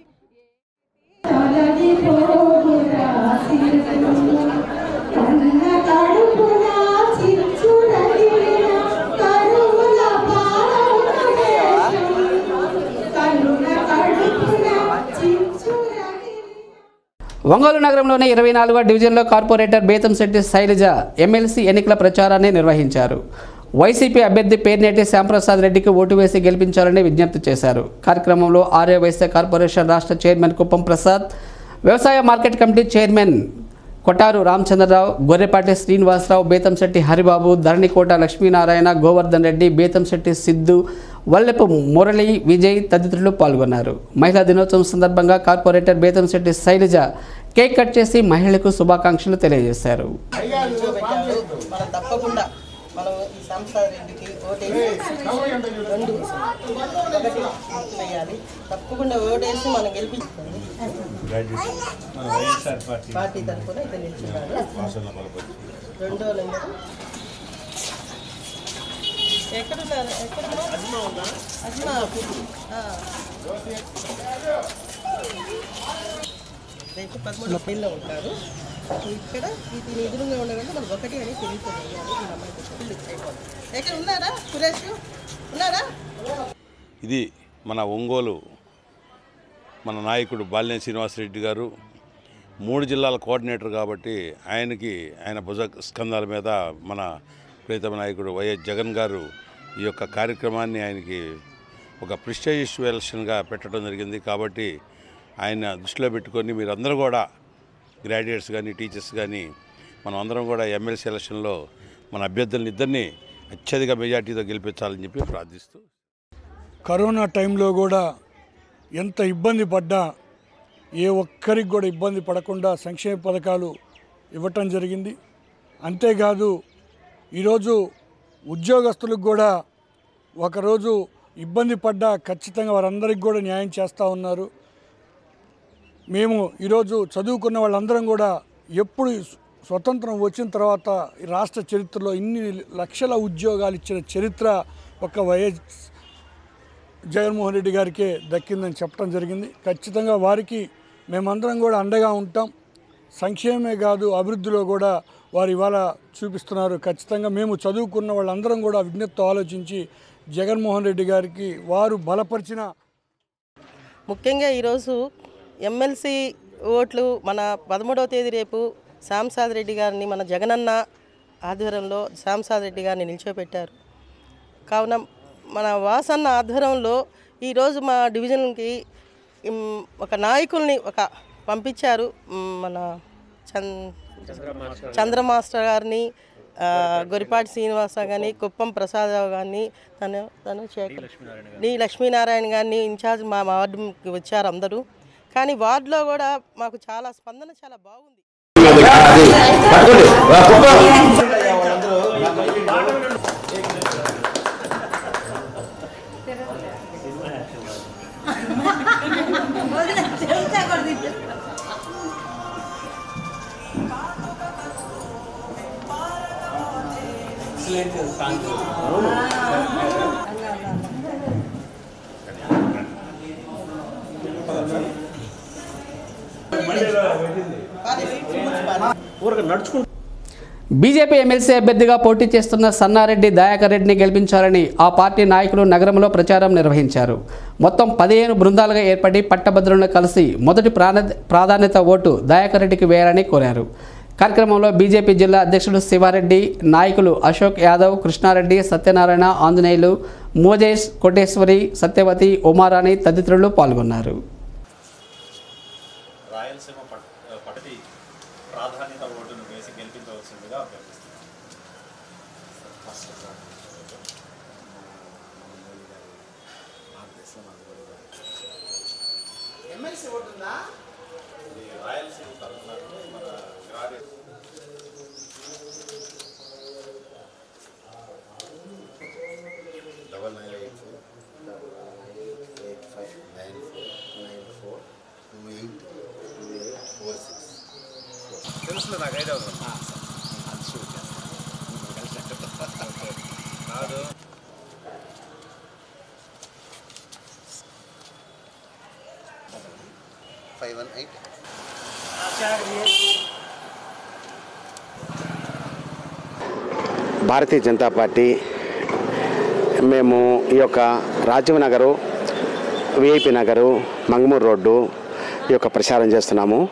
ఒంగోలు నగరంలోని ఇరవై నాలుగవ డివిజన్లో కార్పొరేటర్ బేతంశెట్టి శైలజ ఎమ్మెల్సీ ఎన్నికల ప్రచారాన్ని నిర్వహించారు వైసీపీ అభ్యర్థి పేర్నేటి శ్యాంప్రసాద్ రెడ్డికి ఓటు వేసి గెలిపించాలని విజ్ఞప్తి చేశారు కార్యక్రమంలో ఆర్య వైశ్య కార్పొరేషన్ రాష్ట్ర చైర్మన్ కుప్పం ప్రసాద్ వ్యవసాయ market committee chairman Kotaru Ramachandrarao Gorrepati Srinivasarao Bethamsetti Haribabu Dharanikota Lakshminarayana Govardhan Reddy Bethamsetti Siddhu Vallepu Murali Vijay తదితరులు పాల్గొన్నారు మహిళా దినోత్సవం సందర్భంగా corporator Bethamsetti Sailaja cake cut చేసి మహిళలకు శుభాకాంక్షలు తెలియజేశారు మనం తప్పకుండా మనం ఈ సంస్థ రెడ్డికి ఓటేసి రెండు ఒకటి వేయాలి తప్పకుండా ఓటేసి మనం గెలిపించుకోండి పార్టీ తరఫున ఇతను నిల్చున్నారు రెండో నెంబర్ ఎక్కడున్నారు ఎక్కడున్నారు అజ్మా ఆ. రేపు పదమూడు పిల్ల ఉంటారు ఇక్కడ ఇది ఎదురుగా ఉండగానే మనకు ఒకటి అని తెలుస్తుంది ఈ అమ్మాయికి పిల్లి అయిపోతుంది ఎక్కడ ఉన్నారా సురేష్ ఉన్నారా ఇది మన ఒంగోలు మన నాయకుడు బాలినేని శ్రీనివాసరెడ్డి గారు మూడు జిల్లాల కోఆర్డినేటర్ కాబట్టి ఆయనకి ఆయన భుజ స్కంధాల మీద మన ప్రీతమ నాయకుడు వైఎస్ జగన్ గారు ఈ యొక్క కార్యక్రమాన్ని ఆయనకి ఒక ప్రిస్టేజియస్ ఎలక్షన్గా పెట్టడం జరిగింది కాబట్టి ఆయన దృష్టిలో పెట్టుకొని మీరందరూ కూడా గ్రాడ్యుయేట్స్ కానీ టీచర్స్ కానీ మనం అందరం కూడా ఎమ్మెల్సీ ఎలక్షన్లో మన అభ్యర్థులను ఇద్దరిని అత్యధిక మెజార్టీతో గెలిపించాలని చెప్పి ప్రార్థిస్తూ కరోనా టైంలో కూడా ఎంత ఇబ్బంది పడ్డా ఏ ఒక్కరికి కూడా ఇబ్బంది పడకుండా సంక్షేమ పథకాలు ఇవ్వటం జరిగింది అంతేకాదు ఈరోజు ఉద్యోగస్తులకు కూడా ఒకరోజు ఇబ్బంది పడ్డా ఖచ్చితంగా వారందరికీ కూడా న్యాయం చేస్తూ ఉన్నారు మేము ఈరోజు చదువుకున్న వాళ్ళందరం కూడా ఎప్పుడు స్వతంత్రం వచ్చిన తర్వాత ఈ రాష్ట్ర చరిత్రలో ఇన్ని లక్షల ఉద్యోగాలు ఇచ్చిన చరిత్ర ఒక వైఎస్ జగన్మోహన్ రెడ్డి గారికే దక్కిందని చెప్పడం జరిగింది ఖచ్చితంగా వారికి మేమందరం కూడా అండగా ఉంటాం సంక్షేమమే కాదు అభివృద్ధిలో కూడా వారు ఇవాళ చూపిస్తున్నారు ఖచ్చితంగా మేము చదువుకున్న వాళ్ళందరం కూడా విజ్ఞప్తితో ఆలోచించి జగన్మోహన్ రెడ్డి గారికి వారు బలపరిచిన ముఖ్యంగా ఈరోజు ఎమ్మెల్సీ ఓట్లు మన పదమూడవ తేదీ రేపు శ్యాంసాద్ రెడ్డి గారిని మన జగనన్న ఆధ్వర్యంలో శ్యాంసాద్ రెడ్డి గారిని నిల్చోబెట్టారు కావున మన వాసన్న ఆధ్వర్యంలో ఈరోజు మా డివిజన్కి ఉమ్, ఒక నాయకుల్ని ఒక పంపించారు ఉమ్, మన చంద్ చంద్ర మాస్టర్ గారిని ఆ, గొరిపాటి శ్రీనివాస కానీ కుప్పం ప్రసాదరావు గారిని తను తను శేఖర్ డి లక్ష్మీనారాయణ గారిని ఇన్ఛార్జ్ మా వార్డుకి వచ్చారు అందరూ కానీ వార్డులో కూడా మాకు చాలా స్పందన చాలా బాగుంది బీజేపీ ఎమ్మెల్సీ అభ్యర్థిగా పోటీ చేస్తున్న సన్నారెడ్డి దయాకర్ రెడ్డిని గెలిపించాలని ఆ పార్టీ నాయకులు నగరంలో ప్రచారం నిర్వహించారు మొత్తం పదిహేను బృందాలుగా ఏర్పడి పట్టభద్రులను కలిసి మొదటి ప్రాణ ప్రాధాన్యత ఓటు దయాకర్ రెడ్డికి వేయాలని కోరారు కార్యక్రమంలో బీజేపీ జిల్లా అధ్యక్షుడు శివారెడ్డి నాయకులు అశోక్ యాదవ్ కృష్ణారెడ్డి సత్యనారాయణ ఆంజనేయులు మోజేష్ కోటేశ్వరి సత్యవతి ఉమారాణి తదితరులు పాల్గొన్నారు రాయలసీమ పట్- పట్టి ప్రాధాన్యత ఓటును వేసి గెలిపించవలసిందిగా అభ్యర్థిస్తున్నాను ఎమ్మెల్సీ ఓటుందా ఇది రాయలసీమ తరఫున మన graduate double nine eight four eight five nine four nine four two eight two eight four six తెలుసులే నాకు ఐడియా ఉంది కాదు five one eight Bharatiya Janata party మేము ఈ యొక్క రాజీవ్ నగరు విఐపి నగరు మంగమూరు రోడ్డు ఈ యొక్క ప్రచారం చేస్తున్నాము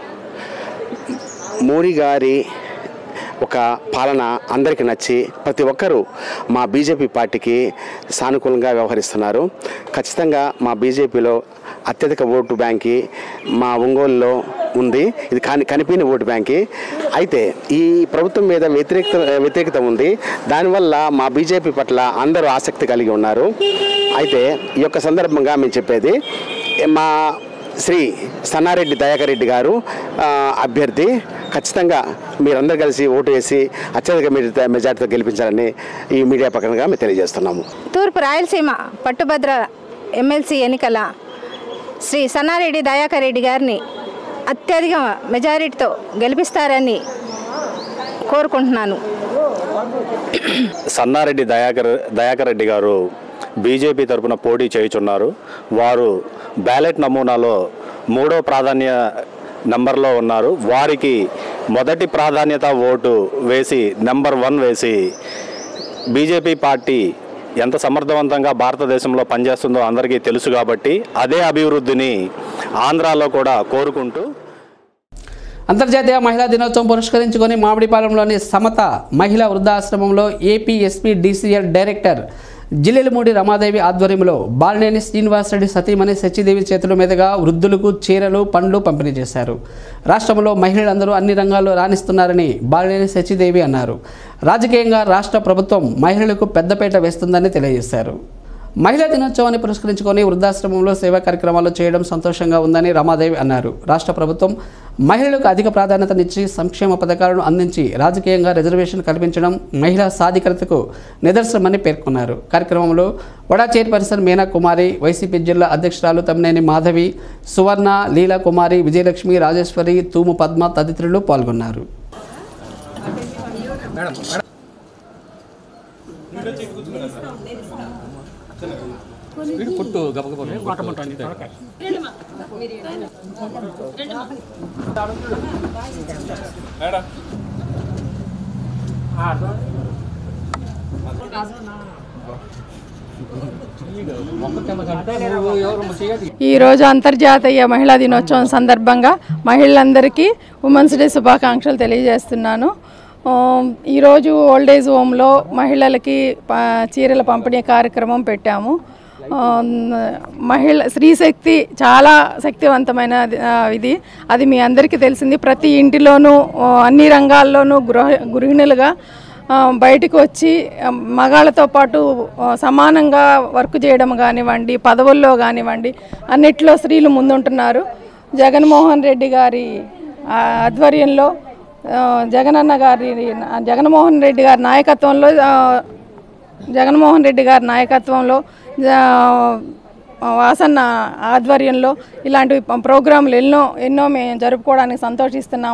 మోడీ గారి ఒక పాలన అందరికీ నచ్చి ప్రతి ఒక్కరూ మా బీజేపీ పార్టీకి సానుకూలంగా వ్యవహరిస్తున్నారు ఖచ్చితంగా మా బీజేపీలో అత్యధిక ఓటు బ్యాంకి మా ఒంగోలులో ఉంది ఇది కాని కనిపిన ఓటు బ్యాంకి అయితే ఈ ప్రభుత్వం మీద వ్యతిరేకత వ్యతిరేకత ఉంది దానివల్ల మా బీజేపీ పట్ల అందరూ ఆసక్తి కలిగి ఉన్నారు అయితే ఈ యొక్క సందర్భంగా మేము చెప్పేది మా శ్రీ సన్నారెడ్డి దయాకర్ రెడ్డి గారు ఆ, అభ్యర్థి ఖచ్చితంగా మీరందరూ కలిసి ఓటు వేసి అత్యధిక మెజార్టీ మెజార్టీతో గెలిపించాలని ఈ మీడియా పక్కనగా మేము తెలియజేస్తున్నాము తూర్పు రాయలసీమ పట్టుభద్ర ఎమ్మెల్సీ ఎన్నికల శ్రీ సన్నారెడ్డి దయాకర్ రెడ్డి గారిని అత్యధిక మెజారిటీతో గెలిపిస్తారని కోరుకుంటున్నాను సన్నారెడ్డి దయాకర్ దయాకర్ రెడ్డి గారు బీజేపీ తరపున పోటీ చేయుచున్నారు వారు బ్యాలెట్ నమూనాలో మూడో ప్రాధాన్య నంబర్లో ఉన్నారు వారికి మొదటి ప్రాధాన్యత ఓటు వేసి నెంబర్ వన్ వేసి బీజేపీ పార్టీ ఎంత సమర్థవంతంగా భారతదేశంలో పనిచేస్తుందో అందరికీ తెలుసు కాబట్టి అదే అభివృద్ధిని ఆంధ్రాలో కూడా కోరుకుంటూ అంతర్జాతీయ మహిళా దినోత్సవం పురస్కరించుకొని మామిడిపాలెంలోని సమత మహిళా వృద్ధాశ్రమంలో AP SP DCL director Jillelamudi Ramadevi ఆధ్వర్యంలో బాలినేని శ్రీనివాసరెడ్డి సతీమణి సచిదేవి చేతుల మీదుగా వృద్ధులకు చీరలు పండ్లు పంపిణీ చేశారు రాష్ట్రంలో మహిళలందరూ అన్ని రంగాల్లో రాణిస్తున్నారని బాలినేని సచిదేవి అన్నారు రాజకీయంగా రాష్ట్ర ప్రభుత్వం మహిళలకు పెద్దపీట వేస్తుందని తెలియజేశారు మహిళా దినోత్సవాన్ని పురస్కరించుకొని వృద్ధాశ్రమంలో సేవా కార్యక్రమాలు చేయడం సంతోషంగా ఉందని రమాదేవి అన్నారు రాష్ట్ర ప్రభుత్వం మహిళలకు అధిక ప్రాధాన్యతనిచ్చి సంక్షేమ పథకాలను అందించి రాజకీయంగా రిజర్వేషన్ కల్పించడం మహిళా సాధికారతకు నిదర్శనమని పేర్కొన్నారు కార్యక్రమంలో వడా చైర్పర్సన్ మీనా కుమారి వైసీపీ జిల్లా అధ్యక్షురాలు తమ్మినేని మాధవి సువర్ణ లీలా కుమారి విజయలక్ష్మి రాజేశ్వరి తూము పద్మ తదితరులు పాల్గొన్నారు పుట్టు ఈరోజు అంతర్జాతీయ మహిళా దినోత్సవం సందర్భంగా మహిళలందరికీ ఉమెన్స్ డే శుభాకాంక్షలు తెలియజేస్తున్నాను ఆ, ఈరోజు ఓల్డ్ ఏజ్ హోమ్లో మహిళలకి ప- చీరల పంపిణీ కార్యక్రమం పెట్టాము ఆ, మహిళ స్త్రీశక్తి చాలా శక్తివంతమైన ఆ, ఇది అది మీ అందరికీ తెలిసింది ప్రతి ఇంటిలోనూ ఆ, అన్ని రంగాల్లోనూ గృహ గృహిణులుగా ఆ, బయటకు వచ్చి ఆ, మగాళ్ళతో పాటు ఆ, సమానంగా వర్క్ చేయడం కానివ్వండి పదవుల్లో కానివ్వండి అన్నిట్లో స్త్రీలు ముందుంటున్నారు జగన్మోహన్ రెడ్డి గారి ఆ, ఆధ్వర్యంలో ఆ, జగనన్న గారి జగన్మోహన్ రెడ్డి గారి నాయకత్వంలో ఆ, జగన్మోహన్ రెడ్డి గారి నాయకత్వంలో జా- వాసన్న ఆధ్వర్యంలో ఇలాంటి ప్రోగ్రాంలు ఎన్నో ఎన్నో మేము జరుపుకోవడానికి సంతోషిస్తున్నాము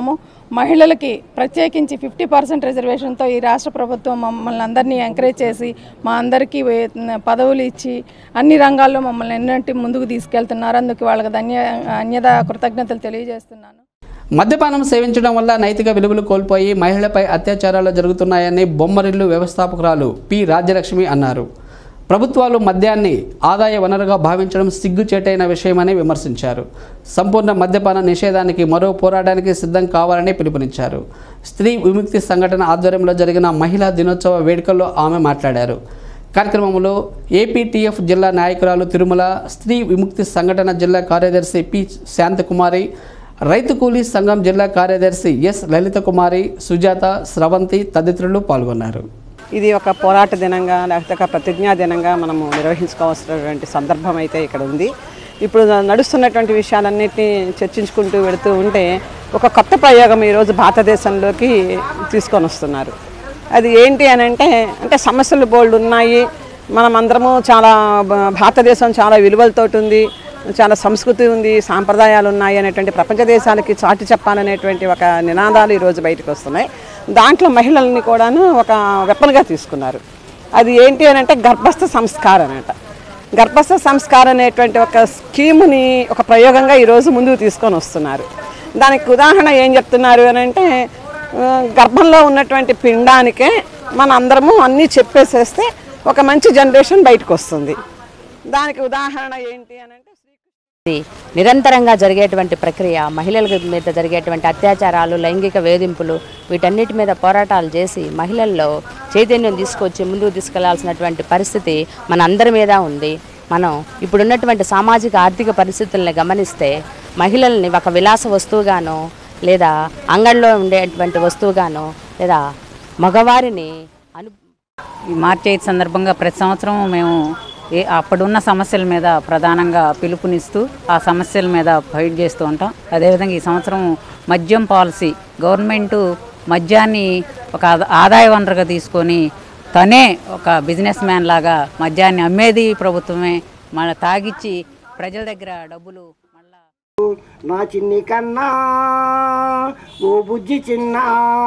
మహిళలకి ప్రత్యేకించి ఫిఫ్టీ పర్సెంట్ రిజర్వేషన్తో ఈ రాష్ట్ర ప్రభుత్వం మమ్మల్ని అందరినీ ఎంకరేజ్ చేసి మా అందరికీ వే- పదవులు ఇచ్చి అన్ని రంగాల్లో మమ్మల్ని ఎన్నంటి ముందుకు తీసుకెళ్తున్నారు అందుకు వాళ్ళకి ధన్య అన్యద కృతజ్ఞతలు తెలియజేస్తున్నాను మద్యపానం సేవించడం వల్ల నైతిక విలువలు కోల్పోయి మహిళలపై అత్యాచారాలు జరుగుతున్నాయని బొమ్మరిల్లు వ్యవస్థాపకురాలు పి రాజ్యలక్ష్మి అన్నారు ప్రభుత్వాలు మద్యాన్ని ఆదాయ వనరుగా భావించడం సిగ్గుచేటైన విషయమని విమర్శించారు సంపూర్ణ మద్యపాన నిషేధానికి మరో పోరాటానికి సిద్ధం కావాలని పిలుపునిచ్చారు స్త్రీ విముక్తి సంఘటన ఆధ్వర్యంలో జరిగిన మహిళా దినోత్సవ వేడుకల్లో ఆమె మాట్లాడారు కార్యక్రమంలో ఏపీటీఎఫ్ జిల్లా నాయకురాలు తిరుమల స్త్రీ విముక్తి సంఘటన జిల్లా కార్యదర్శి పి శాంతకుమారి రైతు కూలీ సంఘం జిల్లా కార్యదర్శి ఎస్ లలిత కుమారి సుజాత స్రవంతి తదితరులు పాల్గొన్నారు ఇది ఒక పోరాట దినంగా లేకపోతే ఒక ప్రతిజ్ఞా దినంగా మనము నిర్వహించుకోవాల్సినటువంటి సందర్భం అయితే ఇక్కడ ఉంది ఇప్పుడు నడుస్తున్నటువంటి విషయాలన్నింటినీ చర్చించుకుంటూ వెళుతూ ఉంటే ఒక కొత్త ప్రయోగం ఈరోజు భారతదేశంలోకి తీసుకొని వస్తున్నారు అది ఏంటి అని అంటే అంటే సమస్యలు బోల్డ్ ఉన్నాయి మనం అందరము చాలా బ- భారతదేశం చాలా విలువలతోటి ఉంది చాలా సంస్కృతి ఉంది సాంప్రదాయాలు ఉన్నాయి అనేటువంటి ప్రపంచ దేశాలకి చాటి చెప్పాలనేటువంటి ఒక నినాదాలు ఈరోజు బయటకు వస్తున్నాయి దాంట్లో మహిళల్ని కూడాను ఒక వెపన్గా తీసుకున్నారు అది ఏంటి అని అంటే గర్భస్థ సంస్కారం అనట గర్భస్థ సంస్కారం అనేటువంటి ఒక స్కీముని ఒక ప్రయోగంగా ఈరోజు ముందుకు తీసుకొని వస్తున్నారు దానికి ఉదాహరణ ఏం చెప్తున్నారు అని అంటే ఆ, గర్భంలో ఉన్నటువంటి పిండానికే మన అందరము అన్నీ చెప్పేసేస్తే ఒక మంచి జనరేషన్ బయటకు వస్తుంది దానికి ఉదాహరణ ఏంటి అని అంటే ఇది నిరంతరంగా జరిగేటువంటి ప్రక్రియ మహిళల మీద జరిగేటువంటి అత్యాచారాలు లైంగిక వేధింపులు వీటన్నిటి మీద పోరాటాలు చేసి మహిళల్లో చైతన్యం తీసుకొచ్చి ముందుకు తీసుకెళ్లాల్సినటువంటి పరిస్థితి మన అందరి మీద ఉంది మనం ఇప్పుడున్నటువంటి సామాజిక ఆర్థిక పరిస్థితుల్ని గమనిస్తే మహిళల్ని ఒక విలాస వస్తువుగానో లేదా అంగడిలో ఉండేటువంటి వస్తువుగానో లేదా మగవారిని అను ఈ మార్చి ఎయిత్ సందర్భంగా ప్రతి సంవత్సరం మేము ఏ అప్పుడున్న సమస్యల మీద ప్రధానంగా పిలుపునిస్తూ ఆ సమస్యల మీద ఫైట్ చేస్తూ ఉంటాం అదేవిధంగా ఈ సంవత్సరం మద్యం పాలసీ గవర్నమెంటు మద్యాన్ని ఒక ఆదా- ఆదాయ వనరుగా తీసుకొని తనే ఒక బిజినెస్ మ్యాన్ లాగా మద్యాన్ని అమ్మేది ప్రభుత్వమే మన తాగిచ్చి ప్రజల దగ్గర డబ్బులు నా చిన్ని కన్నా ఓ బుజ్జి చిన్న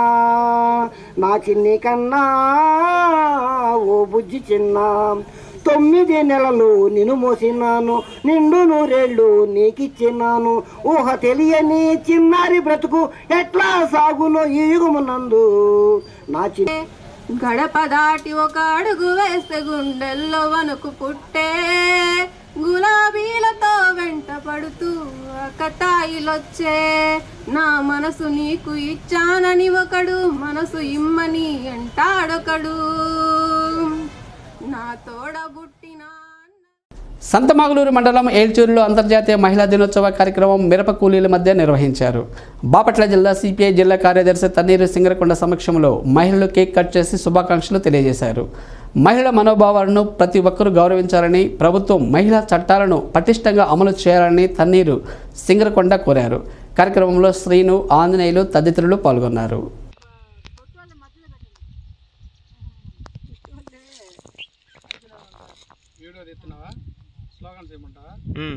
నా చిన్ని కన్నా ఓ బుజ్జి చిన్న తొమ్మిది నెలలు నిన్ను మోసినాను నిండు నూరేళ్ళు నీకిచ్చినాను ఊహ తెలియని చిన్నారి బ్రతుకు ఎట్లా సాగునో ఈ యుగమునందు నా చిన్న గడప దాటి ఒక అడుగు వేస్తే గుండెల్లో వణుకు పుట్టే గులాబీలతో వెంట పడుతూ కతాయిలొచ్చే నా మనసు నీకు ఇచ్చానని ఒకడు మనసు ఇమ్మని అంటాడొకడు నా తోడబుట్టిన సంతమాగులూరు మండలం ఏల్చూరులో అంతర్జాతీయ మహిళా దినోత్సవ కార్యక్రమం మిరప కూలీల మధ్య నిర్వహించారు బాపట్ల జిల్లా సిపిఐ జిల్లా కార్యదర్శి తన్నీరు సింగరకొండ సమక్షంలో మహిళలు కేక్ కట్ చేసి శుభాకాంక్షలు తెలియజేశారు మహిళల మనోభావాలను ప్రతి ఒక్కరూ గౌరవించాలని ప్రభుత్వం మహిళా చట్టాలను పటిష్టంగా అమలు చేయాలని తన్నీరు సింగరకొండ కోరారు కార్యక్రమంలో శ్రీను ఆంజనేయులు తదితరులు పాల్గొన్నారు వీడియో తీస్తున్నావా స్లోగన్స్ ఏమంటావా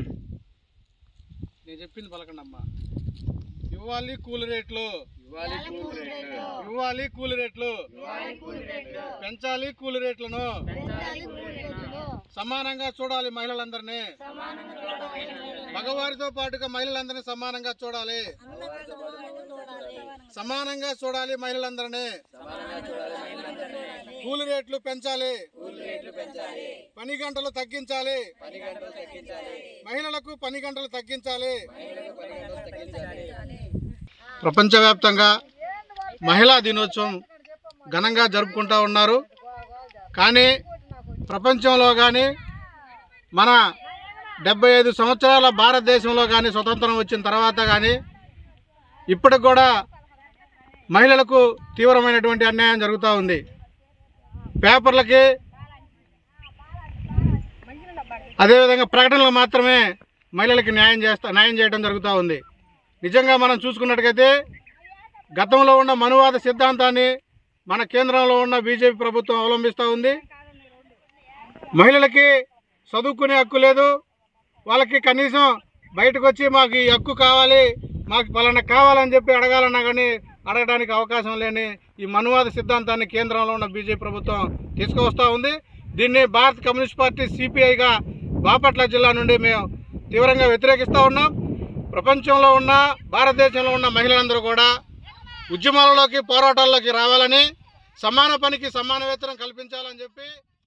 నేను చెప్పింది పలకండి అమ్మా ఇవ్వాలి కూలి రేట్లు ఇవ్వాలి కూలి రేట్లు పెంచాలి కూలి రేట్లను సమానంగా చూడాలి మహిళలందరినీ మగవారితో పాటుగా మహిళలందరినీ సమానంగా చూడాలి సమానంగా చూడాలి మహిళలందరినీ కూలి రేట్లు పెంచాలి పని గంటలు తగ్గించాలి మహిళలకు పని గంటలు తగ్గించాలి ప్రపంచవ్యాప్తంగా మహిళా దినోత్సవం ఘనంగా జరుపుకుంటూ ఉన్నారు కానీ ప్రపంచంలో కానీ మన డెబ్బై ఐదు సంవత్సరాల భారతదేశంలో కానీ స్వతంత్రం వచ్చిన తర్వాత కానీ ఇప్పటికి కూడా మహిళలకు తీవ్రమైనటువంటి అన్యాయం జరుగుతూ ఉంది పేపర్లకి అదేవిధంగా ప్రకటనలు మాత్రమే మహిళలకు న్యాయం చేస్తా న్యాయం చేయడం జరుగుతూ ఉంది నిజంగా మనం చూసుకున్నట్టుగైతే గతంలో ఉన్న మనువాద సిద్ధాంతాన్ని మన కేంద్రంలో ఉన్న బీజేపీ ప్రభుత్వం అవలంబిస్తూ ఉంది మహిళలకి చదువుకునే హక్కు లేదు వాళ్ళకి కనీసం బయటకు వచ్చి మాకు ఈ హక్కు కావాలి మాకు పలానా కావాలని చెప్పి అడగాలన్నా కానీ అడగడానికి అవకాశం లేని ఈ మనువాద సిద్ధాంతాన్ని కేంద్రంలో ఉన్న బీజేపీ ప్రభుత్వం తీసుకువస్తూ ఉంది దీన్ని భారత కమ్యూనిస్ట్ పార్టీ సిపిఐగా బాపట్ల జిల్లా నుండి మేము తీవ్రంగా వ్యతిరేకిస్తూ ఉన్నాం ప్రపంచంలో ఉన్న భారతదేశంలో ఉన్న మహిళలందరూ కూడా ఉద్యమాలలోకి పోరాటాల్లోకి రావాలని సమాన పనికి సమాన వేతనం కల్పించాలని చెప్పి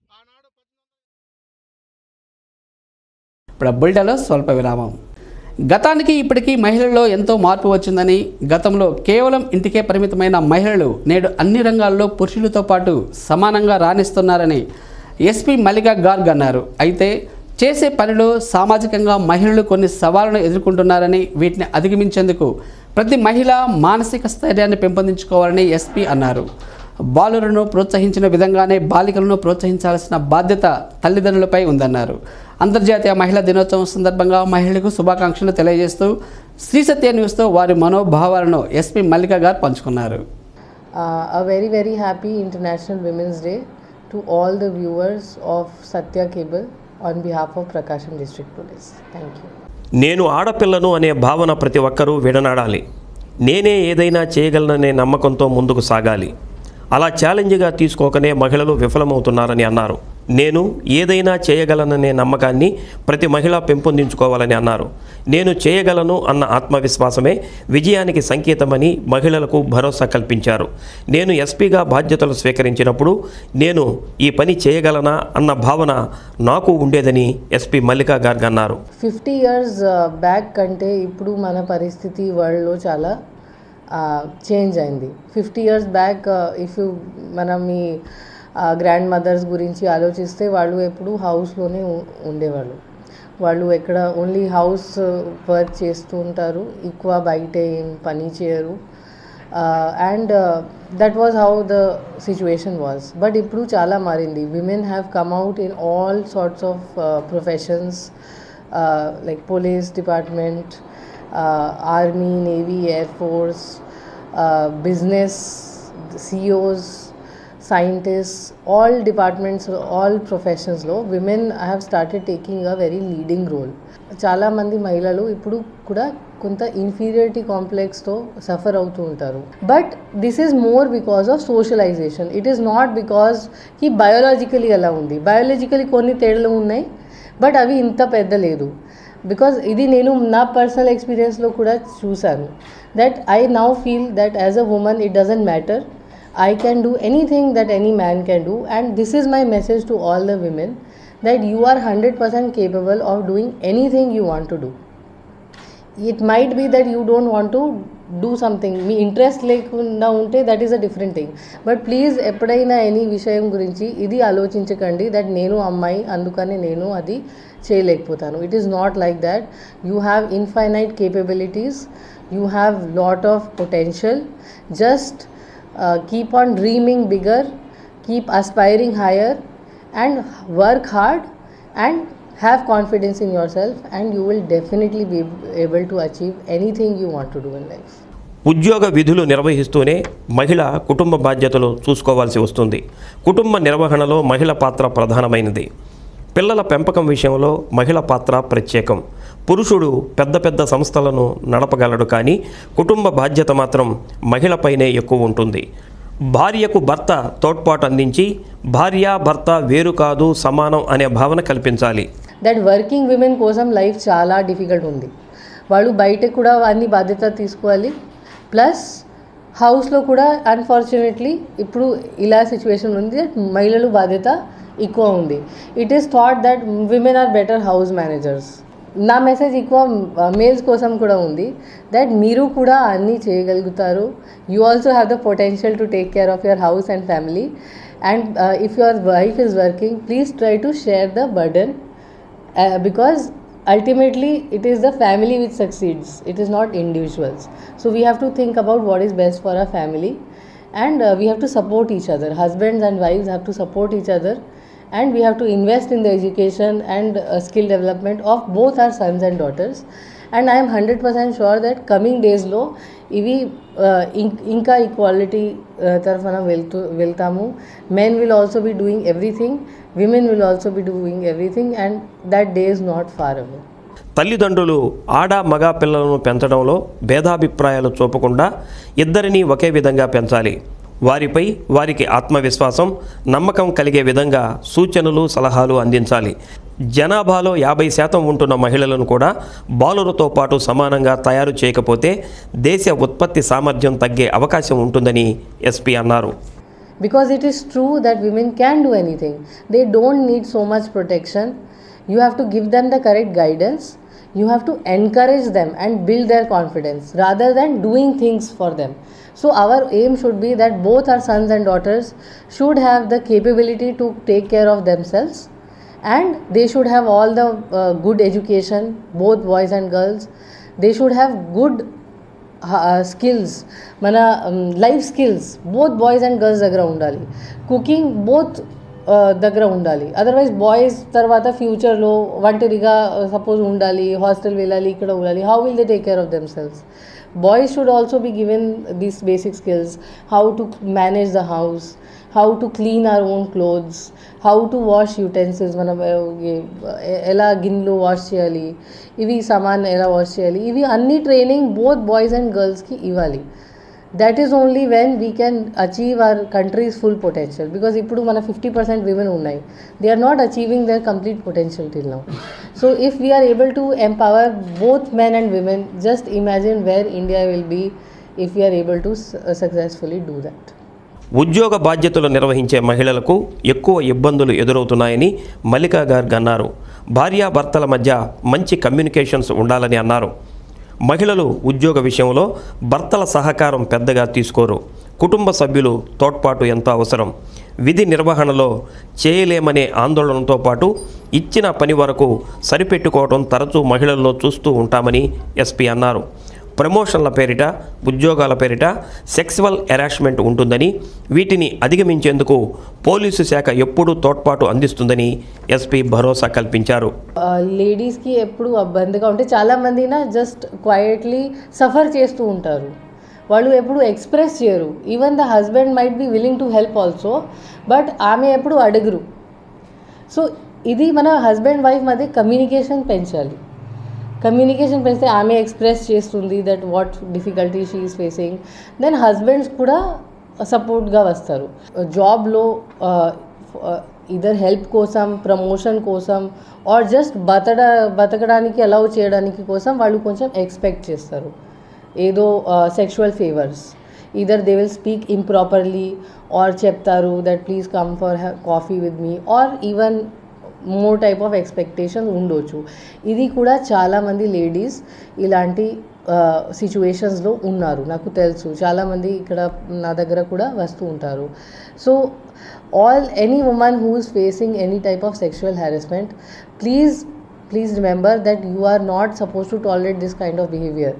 ఇప్పుడు బుల్టలో స్వల్ప విరామం గతానికి ఇప్పటికీ మహిళల్లో ఎంతో మార్పు వచ్చిందని గతంలో కేవలం ఇంటికే పరిమితమైన మహిళలు నేడు అన్ని రంగాల్లో పురుషులతో పాటు సమానంగా రాణిస్తున్నారని ఎస్పీ మల్లికా గార్గ్ అన్నారు అయితే చేసే పనిలో సామాజికంగా మహిళలు కొన్ని సవాళ్లను ఎదుర్కొంటున్నారని వీటిని అధిగమించేందుకు ప్రతి మహిళ మానసిక స్థైర్యాన్ని పెంపొందించుకోవాలని ఎస్పీ అన్నారు బాలులను ప్రోత్సహించిన విధంగానే బాలికలను ప్రోత్సహించాల్సిన బాధ్యత తల్లిదండ్రులపై ఉందన్నారు అంతర్జాతీయ మహిళా దినోత్సవం సందర్భంగా మహిళలకు శుభాకాంక్షలు తెలియజేస్తూ శ్రీ సత్య న్యూస్తో వారి మనోభావాలను ఎస్పీ మల్లిక గారు పంచుకున్నారు Uh, a very very happy International Women's Day to all the viewers of Satya Cable on behalf of Prakasham District Police. Thank you. నేను ఆడపిల్లను అనే భావన ప్రతి ఒక్కరూ విడనాడాలి నేనే ఏదైనా చేయగలననే నమ్మకంతో ముందుకు సాగాలి అలా ఛాలెంజ్గా తీసుకోకనే మహిళలు విఫలమవుతున్నారని అన్నారు నేను ఏదైనా చేయగలననే నమ్మకాన్ని ప్రతి మహిళ పెంపొందించుకోవాలని అన్నారు నేను చేయగలను అన్న ఆత్మవిశ్వాసమే విజయానికి సంకేతమని మహిళలకు భరోసా కల్పించారు నేను ఎస్పీగా బాధ్యతలు స్వీకరించినప్పుడు నేను ఈ పని చేయగలనా అన్న భావన నాకు ఉండేదని ఎస్పీ మల్లికా గార్గ్ అన్నారు ఫిఫ్టీ ఇయర్స్ బ్యాక్ కంటే ఇప్పుడు మన పరిస్థితి వరల్డ్లో చాలా చేంజ్ అయింది fifty years back if you మనం మీ గ్రాండ్ మదర్స్ గురించి ఆలోచిస్తే వాళ్ళు ఎప్పుడు హౌస్లోనే ఉ- ఉండేవాళ్ళు వాళ్ళు ఎక్కడ ఓన్లీ హౌస్ వర్క్ చేస్తూ ఉంటారు ఎక్కువ బయట ఏం పని చేయరు and that was how the situation was but ఇప్పుడు చాలా మారింది women have come out in all sorts of professions like police department army navy air force business CEOs, scientists, all departments, all professions-లో women have started taking a very leading role చాలామంది మహిళలు ఇప్పుడు కూడా కొంత inferiority కాంప్లెక్స్తో suffer అవుతూ ఉంటారు but this is more because of socialization it is not because కి biologically అలా ఉంది బయోలాజికలీ కొన్ని తేడాలు ఉన్నాయి బట్ అవి ఇంత పెద్ద లేదు బికాజ్ ఇది నేను నా పర్సనల్ ఎక్స్పీరియన్స్లో కూడా చూశాను that I now feel that as a woman it doesn't matter I can do anything that any man can do, and this is my message to all the women that you are 100% capable of doing anything you want to do. It might be that you don't want to do something, మీ interest లేకుండా ఉంటే that is a different thing but please ఎప్పుడైనా any విషయం గురించి ఇది ఆలోచించకండి that నేను అమ్మాయి అందుకని నేను అది చేయలేకపోతాను it is not like that you have infinite capabilities you have lot of potential just uh, keep on dreaming bigger, keep aspiring higher, and work hard and have confidence in yourself, and you will definitely be able to achieve anything you want to do in life. ఉద్యోగ విధులు నిర్వహిస్తూనే మహిళ కుటుంబ బాధ్యతలు చూసుకోవాల్సి వస్తుంది కుటుంబ నిర్వహణలో మహిళ పాత్ర ప్రధానమైనది పిల్లల పెంపకం విషయంలో మహిళ పాత్ర ప్రత్యేకం పురుషుడు పెద్ద పెద్ద సంస్థలను నడపగలడు కానీ కుటుంబ బాధ్యత మాత్రం మహిళపైనే ఎక్కువ ఉంటుంది భార్యకు భర్త తోడ్పాటు అందించి భార్య భర్త వేరు కాదు సమానం అనే భావన కల్పించాలి దట్ వర్కింగ్ విమెన్ కోసం లైఫ్ చాలా డిఫికల్ట్ ఉంది వాళ్ళు బయట కూడా అన్ని బాధ్యత తీసుకోవాలి ప్లస్ హౌస్లో కూడా అన్ఫార్చునేట్లీ ఇప్పుడు ఇలా సిచ్యువేషన్ ఉంది that మహిళలు బాధ్యత ఎక్కువ ఉంది it is thought that women are better house managers నా మెసేజ్ ఎక్కువ మేల్స్ కోసం కూడా ఉంది దట్ మీరు కూడా అన్నీ చేయగలుగుతారు you also have the potential to take care of your house and family and if your wife is working please try to share the burden uh, because ultimately it is the family which succeeds it is not individuals so we have to think about what is best for our family and uh, we have to support each other husbands and wives have to support each other and we have to invest in the education and uh, skill development of both our sons and daughters and i am 100% sure that coming days లో ఇవి uh, ఇం- ఇంకా equality తరఫున వెళ్తూ వెళ్తాము men will also be doing everything women will also be doing everything and that day is not far away తల్లిదండ్రులు ఆడ మగ పిల్లలను పెంచడంలో భేదాభిప్రాయాలు చూపకుండా ఇద్దరినీ ఒకే విధంగా పెంచాలి వారిపై వారికి ఆత్మవిశ్వాసం నమ్మకం కలిగే విధంగా సూచనలు సలహాలు అందించాలి జనాభాలో యాభై శాతం ఉంటున్న మహిళలను కూడా బాలులతో పాటు సమానంగా తయారు చేయకపోతే దేశ ఉత్పత్తి సామర్థ్యం తగ్గే అవకాశం ఉంటుందని ఎస్పీ అన్నారు because it is true that women can do anything they don't need so much protection you have to give them the correct guidance you have to encourage them and build their confidence rather than doing things for them so our aim should be that both our sons and daughters should have the capability to take care of themselves and they should have all the uh, good education both boys and girls they should have good skills మన life skills both boys and girls దగ్గర ఉండాలి cooking both దగ్గర ఉండాలి otherwise boys తర్వాత ఫ్యూచర్లో ఒంటరిగా suppose ఉండాలి hostel వెళ్ళాలి ఇక్కడ ఉండాలి how will they take care of themselves boys should also be given these basic skills how to manage the house how to clean our own clothes how to wash utensils మనం ఎలా గిన్నెలు wash చేయాలి ఇవి సామాన్ ఎలా wash చేయాలి ఇవి అన్ని ట్రైనింగ్ బోత్ బాయ్స్ అండ్ గర్ల్స్కి ఇవ్వాలి that is only when we can achieve our country's full potential because ఇప్పుడు మన ఫిఫ్టీ పర్సెంట్ విమెన్ ఉన్నాయి they are not achieving their complete potential till now so if we are able to empower both men and women just imagine where India will be if we are able to successfully do that ఉద్యోగ బాధ్యతలు నిర్వహించే మహిళలకు ఎక్కువ ఇబ్బందులు ఎదురవుతున్నాయని మల్లికా గార్గ్ అన్నారు భార్యాభర్తల మధ్య మంచి కమ్యూనికేషన్స్ ఉండాలని అన్నారు మహిళలు ఉద్యోగ విషయంలో భర్తల సహకారం పెద్దగా తీసుకోరు కుటుంబ సభ్యులు తోడ్పాటు ఎంతో అవసరం విధి నిర్వహణలో చేయలేమనే ఆందోళనతో పాటు ఇచ్చిన పని వరకు సరిపెట్టుకోవడం తరచూ మహిళల్లో చూస్తూ ఉంటామని ఎస్పీ అన్నారు ప్రమోషన్ల పేరిట ఉద్యోగాల పేరిట సెక్సువల్ హెరాస్మెంట్ ఉంటుందని వీటిని అధిగమించేందుకు పోలీసు శాఖ ఎప్పుడూ తోడ్పాటు అందిస్తుందని ఎస్పీ భరోసా కల్పించారు లేడీస్కి ఎప్పుడు ఇబ్బందిగా ఉంటే చాలామందిన జస్ట్ క్వైట్లీ సఫర్ చేస్తూ ఉంటారు వాళ్ళు ఎప్పుడు ఎక్స్ప్రెస్ చేయరు even the husband might be willing to help also but ఆమె ఎప్పుడు అడగరు సో ఇది మన హస్బెండ్ వైఫ్ మధ్య కమ్యూనికేషన్ పెంచాలి కమ్యూనికేషన్ పెంచితే ఆమె ఎక్స్ప్రెస్ చేస్తుంది that what difficulty she is facing then husbands కూడా సపోర్ట్గా వస్తారు జాబ్లో ఇదర్ హెల్ప్ కోసం ప్రమోషన్ కోసం ఆర్ జస్ట్ బతడ బతకడానికి అలౌ చేయడానికి కోసం వాళ్ళు కొంచెం ఎక్స్పెక్ట్ చేస్తారు ఏదో sexual favours either they will speak improperly or చెప్తారు that please come for coffee with me or even more type of expectations ఉండొచ్చు ఇది కూడా చాలామంది లేడీస్ ఇలాంటి సిచ్యువేషన్స్లో ఉన్నారు నాకు తెలుసు చాలామంది ఇక్కడ నా దగ్గర కూడా వస్తూ ఉంటారు so all any women who is facing any type of sexual harassment please please remember that you are not suppose to tolerate this kind of behaviour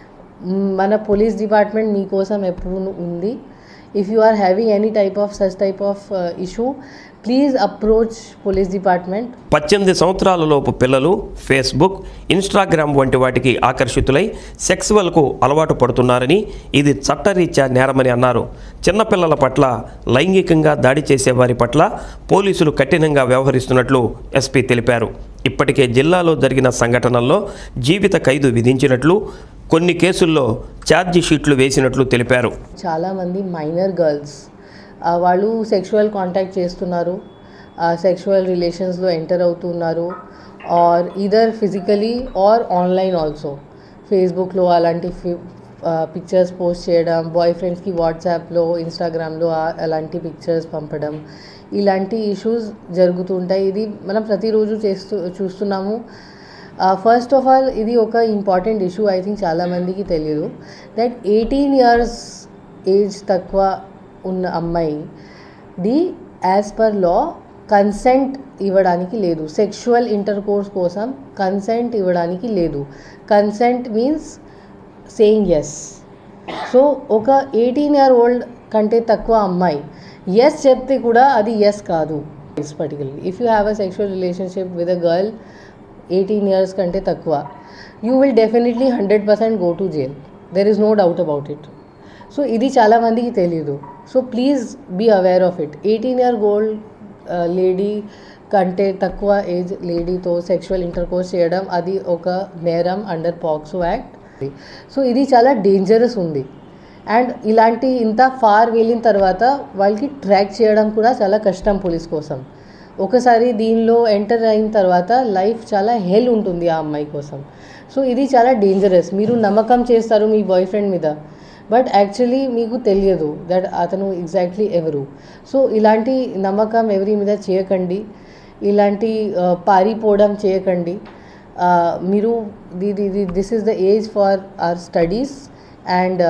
మన పోలీస్ డిపార్ట్మెంట్ మీకోసం ఎప్పుడు ఉంది if you are having any type of such type of issue please approach police department పద్దెనిమిది సంవత్సరాలలోపు పిల్లలు Facebook Instagram వంటి వాటికి ఆకర్షితులై సెక్సువల్కు అలవాటు పడుతున్నారని ఇది చట్టరీత్యా నేరమని అన్నారు చిన్నపిల్లల పట్ల లైంగికంగా దాడి చేసే వారి పట్ల పోలీసులు కఠినంగా వ్యవహరిస్తున్నట్లు ఎస్పీ తెలిపారు ఇప్పటికే జిల్లాలో జరిగిన సంఘటనల్లో జీవిత ఖైదు విధించినట్లు కొన్ని కేసుల్లో ఛార్జీ షీట్లు వేసినట్లు తెలిపారు చాలామంది మైనర్ గర్ల్స్ వాళ్ళు సెక్షువల్ కాంటాక్ట్ చేస్తున్నారు సెక్షువల్ రిలేషన్స్లో ఎంటర్ అవుతున్నారు or either physically or online also ఫేస్బుక్లో అలాంటి పిక్చర్స్ పోస్ట్ చేయడం బాయ్ ఫ్రెండ్స్కి వాట్సాప్లో ఇన్స్టాగ్రామ్లో అలాంటి పిక్చర్స్ పంపడం ఇలాంటి ఇష్యూస్ జరుగుతుంటాయి ఇది మనం ప్రతిరోజు చేస్తూ చూస్తున్నాము ఫస్ట్ ఆఫ్ ఆల్ ఇది ఒక ఇంపార్టెంట్ ఇష్యూ ఐ థింక్ చాలామందికి తెలియదు దట్ ఎయిటీన్ ఇయర్స్ ఏజ్ తక్కువ ఉన్న అమ్మాయి the as per law consent ఇవ్వడానికి లేదు సెక్షువల్ ఇంటర్ కోర్స్ కోసం కన్సెంట్ ఇవ్వడానికి లేదు consent means saying yes so ఒక ఎయిటీన్ ఇయర్ ఓల్డ్ కంటే తక్కువ అమ్మాయి ఎస్ చెప్తే కూడా అది ఎస్ కాదు particularly if you have a sexual relationship with a girl eighteen years కంటే తక్కువ you will definitely hundred percent go to jail there is no doubt about it so ఇది చాలామందికి తెలియదు so please be aware of it eighteen year old lady కంటే తక్కువ age లేడీతో sexual intercourse చేయడం అది ఒక నేరం అండర్ పాక్సో యాక్ట్ సో ఇది చాలా డేంజరస్ ఉంది అండ్ ఇలాంటి ఇంత ఫార్ వెళ్ళిన తర్వాత వాళ్ళకి ట్రాక్ చేయడం కూడా చాలా కష్టం పోలీస్ కోసం ఒకసారి దీనిలో ఎంటర్ అయిన తర్వాత లైఫ్ చాలా హెల్ ఉంటుంది ఆ అమ్మాయి కోసం సో ఇది చాలా డేంజరస్ మీరు నమ్మకం చేస్తారు మీ బాయ్ ఫ్రెండ్ మీద బట్ యాక్చువల్లీ మీకు తెలియదు దట్ అతను ఎగ్జాక్ట్లీ ఎవరు సో ఇలాంటి నమ్మకం ఎవరి మీద చేయకండి ఇలాంటి ఆ, పారిపోవడం చేయకండి ఆ, మీరు this is the age for our studies and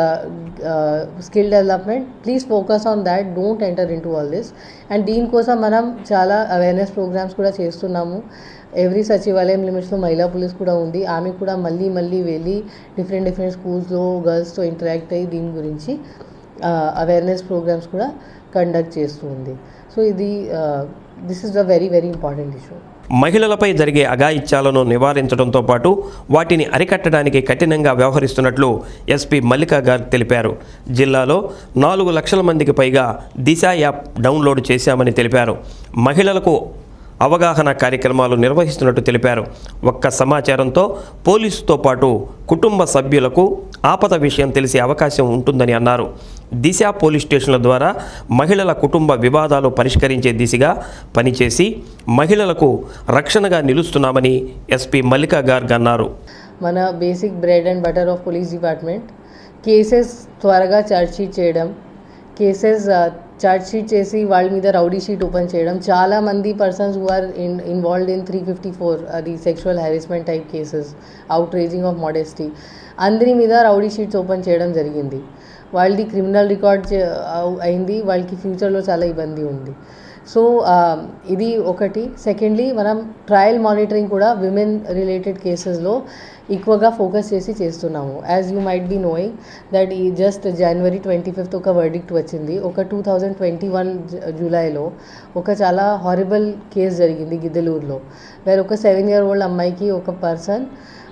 skill development please focus on that don't enter into all this and దీనికోసం మనం చాలా అవేర్నెస్ ప్రోగ్రామ్స్ కూడా చేస్తున్నాము ఎవ్రీ సచివాలయం లిమిట్స్లో మహిళా పోలీస్ కూడా ఉంది ఆమె కూడా మళ్ళీ మళ్ళీ వెళ్ళి డిఫరెంట్ డిఫరెంట్ స్కూల్స్లో గర్ల్స్తో ఇంటరాక్ట్ అయ్యి దీని గురించి అవేర్నెస్ ప్రోగ్రామ్స్ కూడా కండక్ట్ చేస్తూ ఉంది సో ఇది this is a very very important issue మహిళలపై జరిగే అఘాయిత్యాలను నివారించడంతో పాటు వాటిని అరికట్టడానికి కఠినంగా వ్యవహరిస్తున్నట్లు ఎస్పీ మల్లికా గారు తెలిపారు జిల్లాలో నాలుగు లక్షల మందికి పైగా దిశ యాప్ డౌన్లోడ్ చేశామని తెలిపారు మహిళలకు అవగాహన కార్యక్రమాలు నిర్వహిస్తున్నట్టు తెలిపారు ఒక్క సమాచారంతో పోలీసుతో పాటు కుటుంబ సభ్యులకు ఆపద విషయం తెలిసే అవకాశం ఉంటుందని అన్నారు దిశ పోలీస్ స్టేషన్ల ద్వారా మహిళల కుటుంబ వివాదాలు పరిష్కరించే దిశగా పనిచేసి మహిళలకు రక్షణగా నిలుస్తున్నామని ఎస్పీ మల్లికా గార్గ్ అన్నారు మన basic bread and butter of police department cases త్వరగా ఛార్జ్ షీట్ చేయడం కేసెస్ ఛార్జ్ షీట్ చేసి వాళ్ళ మీద రౌడీ షీట్ ఓపెన్ చేయడం చాలా మంది persons who are in involved in three fifty four అది sexual harassment type cases outraging of modesty అందరి మీద రౌడీ షీట్స్ ఓపెన్ చేయడం జరిగింది వాళ్ళది క్రిమినల్ రికార్డ్ అయింది వాళ్ళకి ఫ్యూచర్లో చాలా ఇబ్బంది ఉంది సో ఇది ఒకటి సెకండ్లీ మనం ట్రయల్ మానిటరింగ్ కూడా విమెన్ రిలేటెడ్ కేసెస్లో ఎక్కువగా ఫోకస్ చేసి చేస్తున్నాము as you might be knowing that ఈ జస్ట్ జనవరి ట్వంటీ ఫిఫ్త్ ఒక వర్డిక్ట్ వచ్చింది ఒక టూ థౌజండ్ ట్వంటీ వన్ జూలైలో ఒక చాలా హారిబుల్ కేసు జరిగింది గిద్దలూరులో వేరే ఒక సెవెన్ ఇయర్ ఓల్డ్ అమ్మాయికి ఒక పర్సన్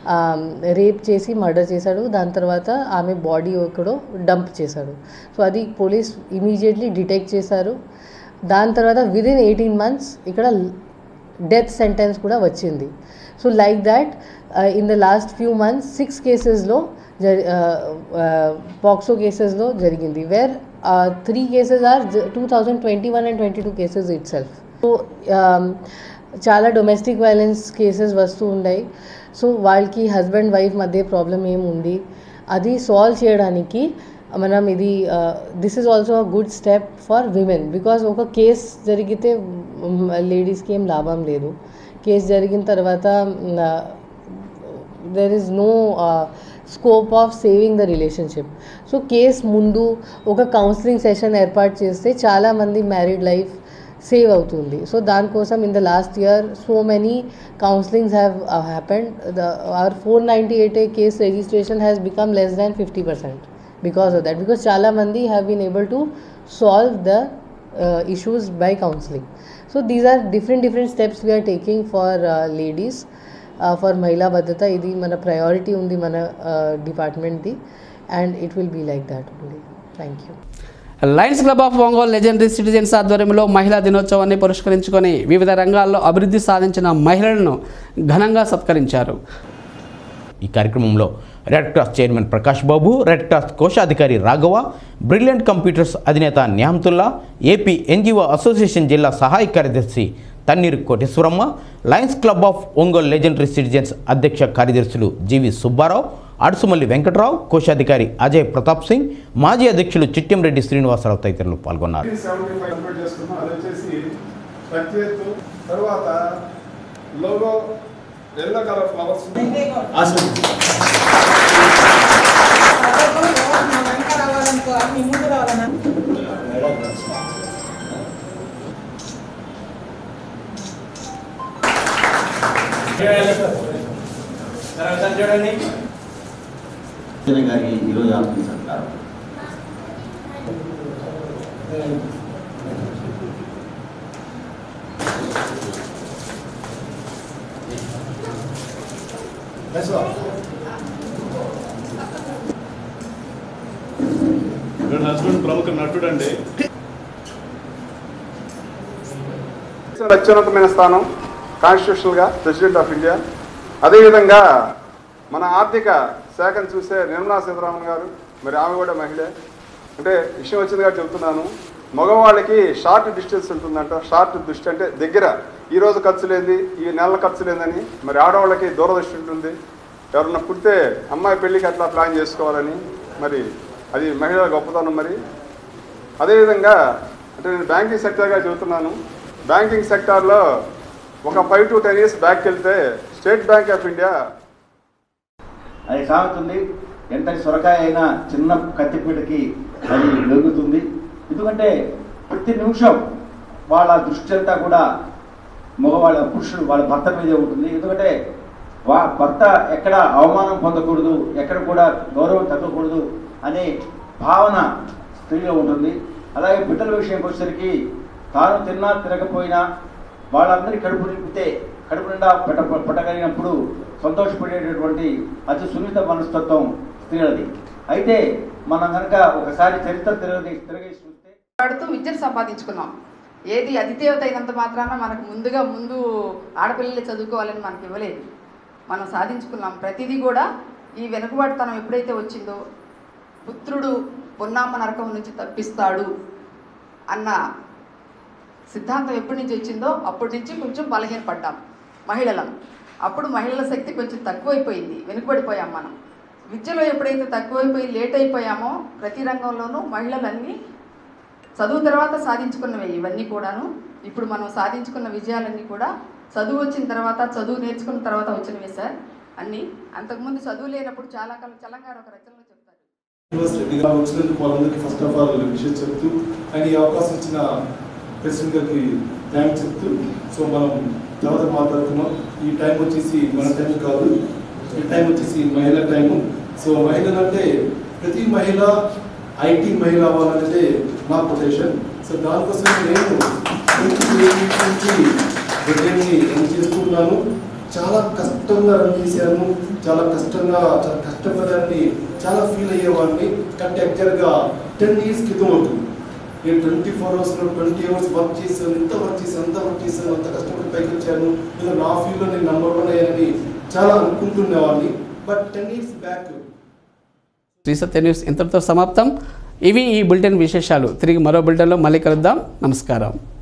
రేప్ చేసి మర్డర్ చేశాడు దాని తర్వాత ఆమె బాడీ ఒకడో డంప్ చేశాడు సో అది పోలీస్ ఇమీడియట్లీ డిటెక్ట్ చేశారు దాని తర్వాత విదిన్ ఎయిటీన్ మంత్స్ ఇక్కడ డెత్ సెంటెన్స్ కూడా వచ్చింది so like that in the last few months six కేసెస్లో జరి పాక్సో కేసెస్లో జరిగింది where three cases are two thousand twenty one and twenty two cases itself so చాలా డొమెస్టిక్ వైలెన్స్ కేసెస్ వస్తూ ఉన్నాయి సో వాళ్ళకి హస్బెండ్ వైఫ్ మధ్య problem ఏముంది అది సాల్వ్ చేయడానికి మనం ఇది this is also a good step for women because ఒక కేస్ జరిగితే లేడీస్కి ఏం లాభం లేదు కేసు జరిగిన తర్వాత there is no scope of saving the relationship so case ముందు ఒక కౌన్సిలింగ్ సెషన్ ఏర్పాటు చేస్తే చాలామంది మ్యారీడ్ లైఫ్ సేవ్ అవుతుంది సో దానికోసం in the last year so many counsellings have happened the or four ninety eight A case registration has become less than fifty percent because of that because chala mandi have been able to solve the uh, issues by counseling so these are different different steps we are taking for uh, ladies uh, for mahila bhadrata ఇది మన priority ఉంది మన డిపార్ట్మెంట్ది and it will be like that only thank you Lions Club of Ongole legendary citizens ఆధ్వర్యంలో మహిళా దినోత్సవాన్ని పురస్కరించుకొని వివిధ రంగాల్లో అభివృద్ధి సాధించిన మహిళలను ఘనంగా సత్కరించారు ఈ కార్యక్రమంలో Red Cross chairman Prakash Babu Red Cross కోశాధికారి రాఘవ బ్రిలియంట్ కంప్యూటర్స్ అధినేత న్యామతుల్లా ఏపీ ఎన్జిఓ అసోసియేషన్ జిల్లా సహాయ కార్యదర్శి Tanneeru Koteswaramma Lions Club of Ongole legendary citizens అధ్యక్ష కార్యదర్శులు జీవి సుబ్బారావు అడుసుమల్లి వెంకట్రావు కోశాధికారి అజయ్ ప్రతాప్ సింగ్ మాజీ అధ్యక్షులు చిట్టెంరెడ్డి శ్రీనివాసరావు తదితరులు పాల్గొన్నారు సెవెంటీ ఫైవ్ కంప్లీట్ చేసుకున్నాం అది వచ్చేసి ప్రత్యేక తర్వాత లోగో ఎల్లో కలర్ ఫ్లవర్స్ చూడండి గారికి ఈరోజు ఆపించారు వీళ్ళ హస్బెండ్ ప్రముఖ నటుడు అండి ఇచ్చిన అత్యున్నతమైన స్థానం కాన్స్టిట్యూషనల్గా ప్రెసిడెంట్ ఆఫ్ ఇండియా అదేవిధంగా మన ఆర్థిక శాఖను చూసే నిర్మలా సీతారామన్ గారు మరి ఆమె కూడా మహిళే అంటే విషయం వచ్చింది కాబట్టి చెప్తున్నాను మగవాళ్ళకి షార్ట్ డిస్టెన్స్ ఉంటుందంట షార్ట్ దృష్టి అంటే దగ్గర ఈ రోజు ఖర్చు లేని ఈ నెల ఖర్చు లేదని మరి ఆడవాళ్ళకి దూరదృష్టి ఉంటుంది ఎవరన్నా పుడితే అమ్మాయి పెళ్ళికి అట్లా ప్లాన్ చేసుకోవాలని మరి అది మహిళల గొప్పతనం మరి అదేవిధంగా అంటే నేను బ్యాంకింగ్ సెక్టర్గా చెబుతున్నాను బ్యాంకింగ్ సెక్టార్లో ఒక five to ten years back వెళ్తే స్టేట్ బ్యాంక్ ఆఫ్ ఇండియా అది సాగుతుంది ఎంతటి సొరకాయ అయినా చిన్న కత్తిపీటకి అది లొంగుతుంది ఎందుకంటే ప్రతి నిమిషం వాళ్ళ దృష్టి అంతా కూడా మగవాళ్ళ పురుషుడు వాళ్ళ భర్త మీదే ఉంటుంది ఎందుకంటే వా భర్త ఎక్కడ అవమానం పొందకూడదు ఎక్కడ కూడా గౌరవం తగ్గకూడదు అనే భావన స్త్రీలో ఉంటుంది అలాగే బిడ్డల విషయంకి వచ్చేసరికి తాను తిన్నా తినకపోయినా వాళ్ళందరి కడుపు నింపితే కడుపు నిండా పెట్ట పట్టగలిగినప్పుడు సంతోషపడేటటువంటి అతి సున్నిత మనస్తత్వం స్త్రీలది అయితే మనం కనుక ఒకసారి చరిత్ర తిరగ తిరగేసి చూస్తే ఆడుతూ విద్యను సంపాదించుకున్నాం ఏది అతిదేవత అయినంత మాత్రాన మనకు ముందుగా ముందు ఆడపిల్లలే చదువుకోవాలని మనకి ఇవ్వలేదు మనం సాధించుకున్నాం ప్రతిదీ కూడా ఈ వెనుకబాటుతనం ఎప్పుడైతే వచ్చిందో పుత్రుడు పొన్నామ నరకం నుంచి తప్పిస్తాడు అన్న సిద్ధాంతం ఎప్పటి నుంచి వచ్చిందో అప్పటి నుంచి కొంచెం బలహీనపడ్డాం మహిళలను అప్పుడు మహిళల శక్తి కొంచెం తక్కువైపోయింది వెనుకబడిపోయాం మనం విద్యలో ఎప్పుడైతే తక్కువైపోయి లేట్ అయిపోయామో ప్రతి రంగంలోనూ మహిళలన్నీ చదువు తర్వాత సాధించుకున్నవే ఇవన్నీ కూడాను ఇప్పుడు మనం సాధించుకున్న విజయాలన్నీ కూడా చదువు వచ్చిన తర్వాత చదువు నేర్చుకున్న తర్వాత వచ్చినవే సార్ అన్నీ అంతకుముందు చదువు లేనప్పుడు చాలా కాలం చలంగారు ఒక రచనలో చెప్తారు రెడ్డిగా వచ్చినందుకు వాళ్ళందరికీ ఫస్ట్ ఆఫ్ ఆల్ విషయం చెప్తూ అండ్ ఈ అవకాశం ఇచ్చిన ప్రెసిడెంట్ గారికి థ్యాంక్స్ చెప్తూ సో మనం తర్వాత మాట్లాడుతున్నాం ఈ టైం వచ్చేసి మన టైం కాదు ఈ టైం వచ్చేసి మహిళ టైము సో మహిళలు అంటే ప్రతి మహిళ ఐటీ మహిళ అవ్వాలనేదే నా పొటేషన్ సో దానికోసం నేను నుంచి బిడ్డని రన్ చేసుకుంటున్నాను చాలా కష్టంగా రన్ చేశాను చాలా కష్టంగా చాలా కష్టపడాన్ని చాలా ఫీల్ అయ్యేవాడిని కానీ యాక్చువల్గా టెన్ ఇయర్స్ క్రితం అవుతుంది నేను ట్వంటీ ఫోర్ అవర్స్లో ట్వంటీ అవర్స్ వర్క్ చేశాను ఎంత వర్క్ చేశాను అంత వర్క్ చేశాను అంత కష్టపడి పైకి వచ్చాను ఏదో నా ఫీల్డ్లో నేను నెంబర్ వన్ అయ్యానని చాలా అనుకుంటునేవాడిని but ten years back Shri Satya news ఇంతటితో సమాప్తం ఇవి ఈ బులెటిన్ విశేషాలు తిరిగి మరో బులెటిన్లో మళ్ళీ కలుద్దాం నమస్కారం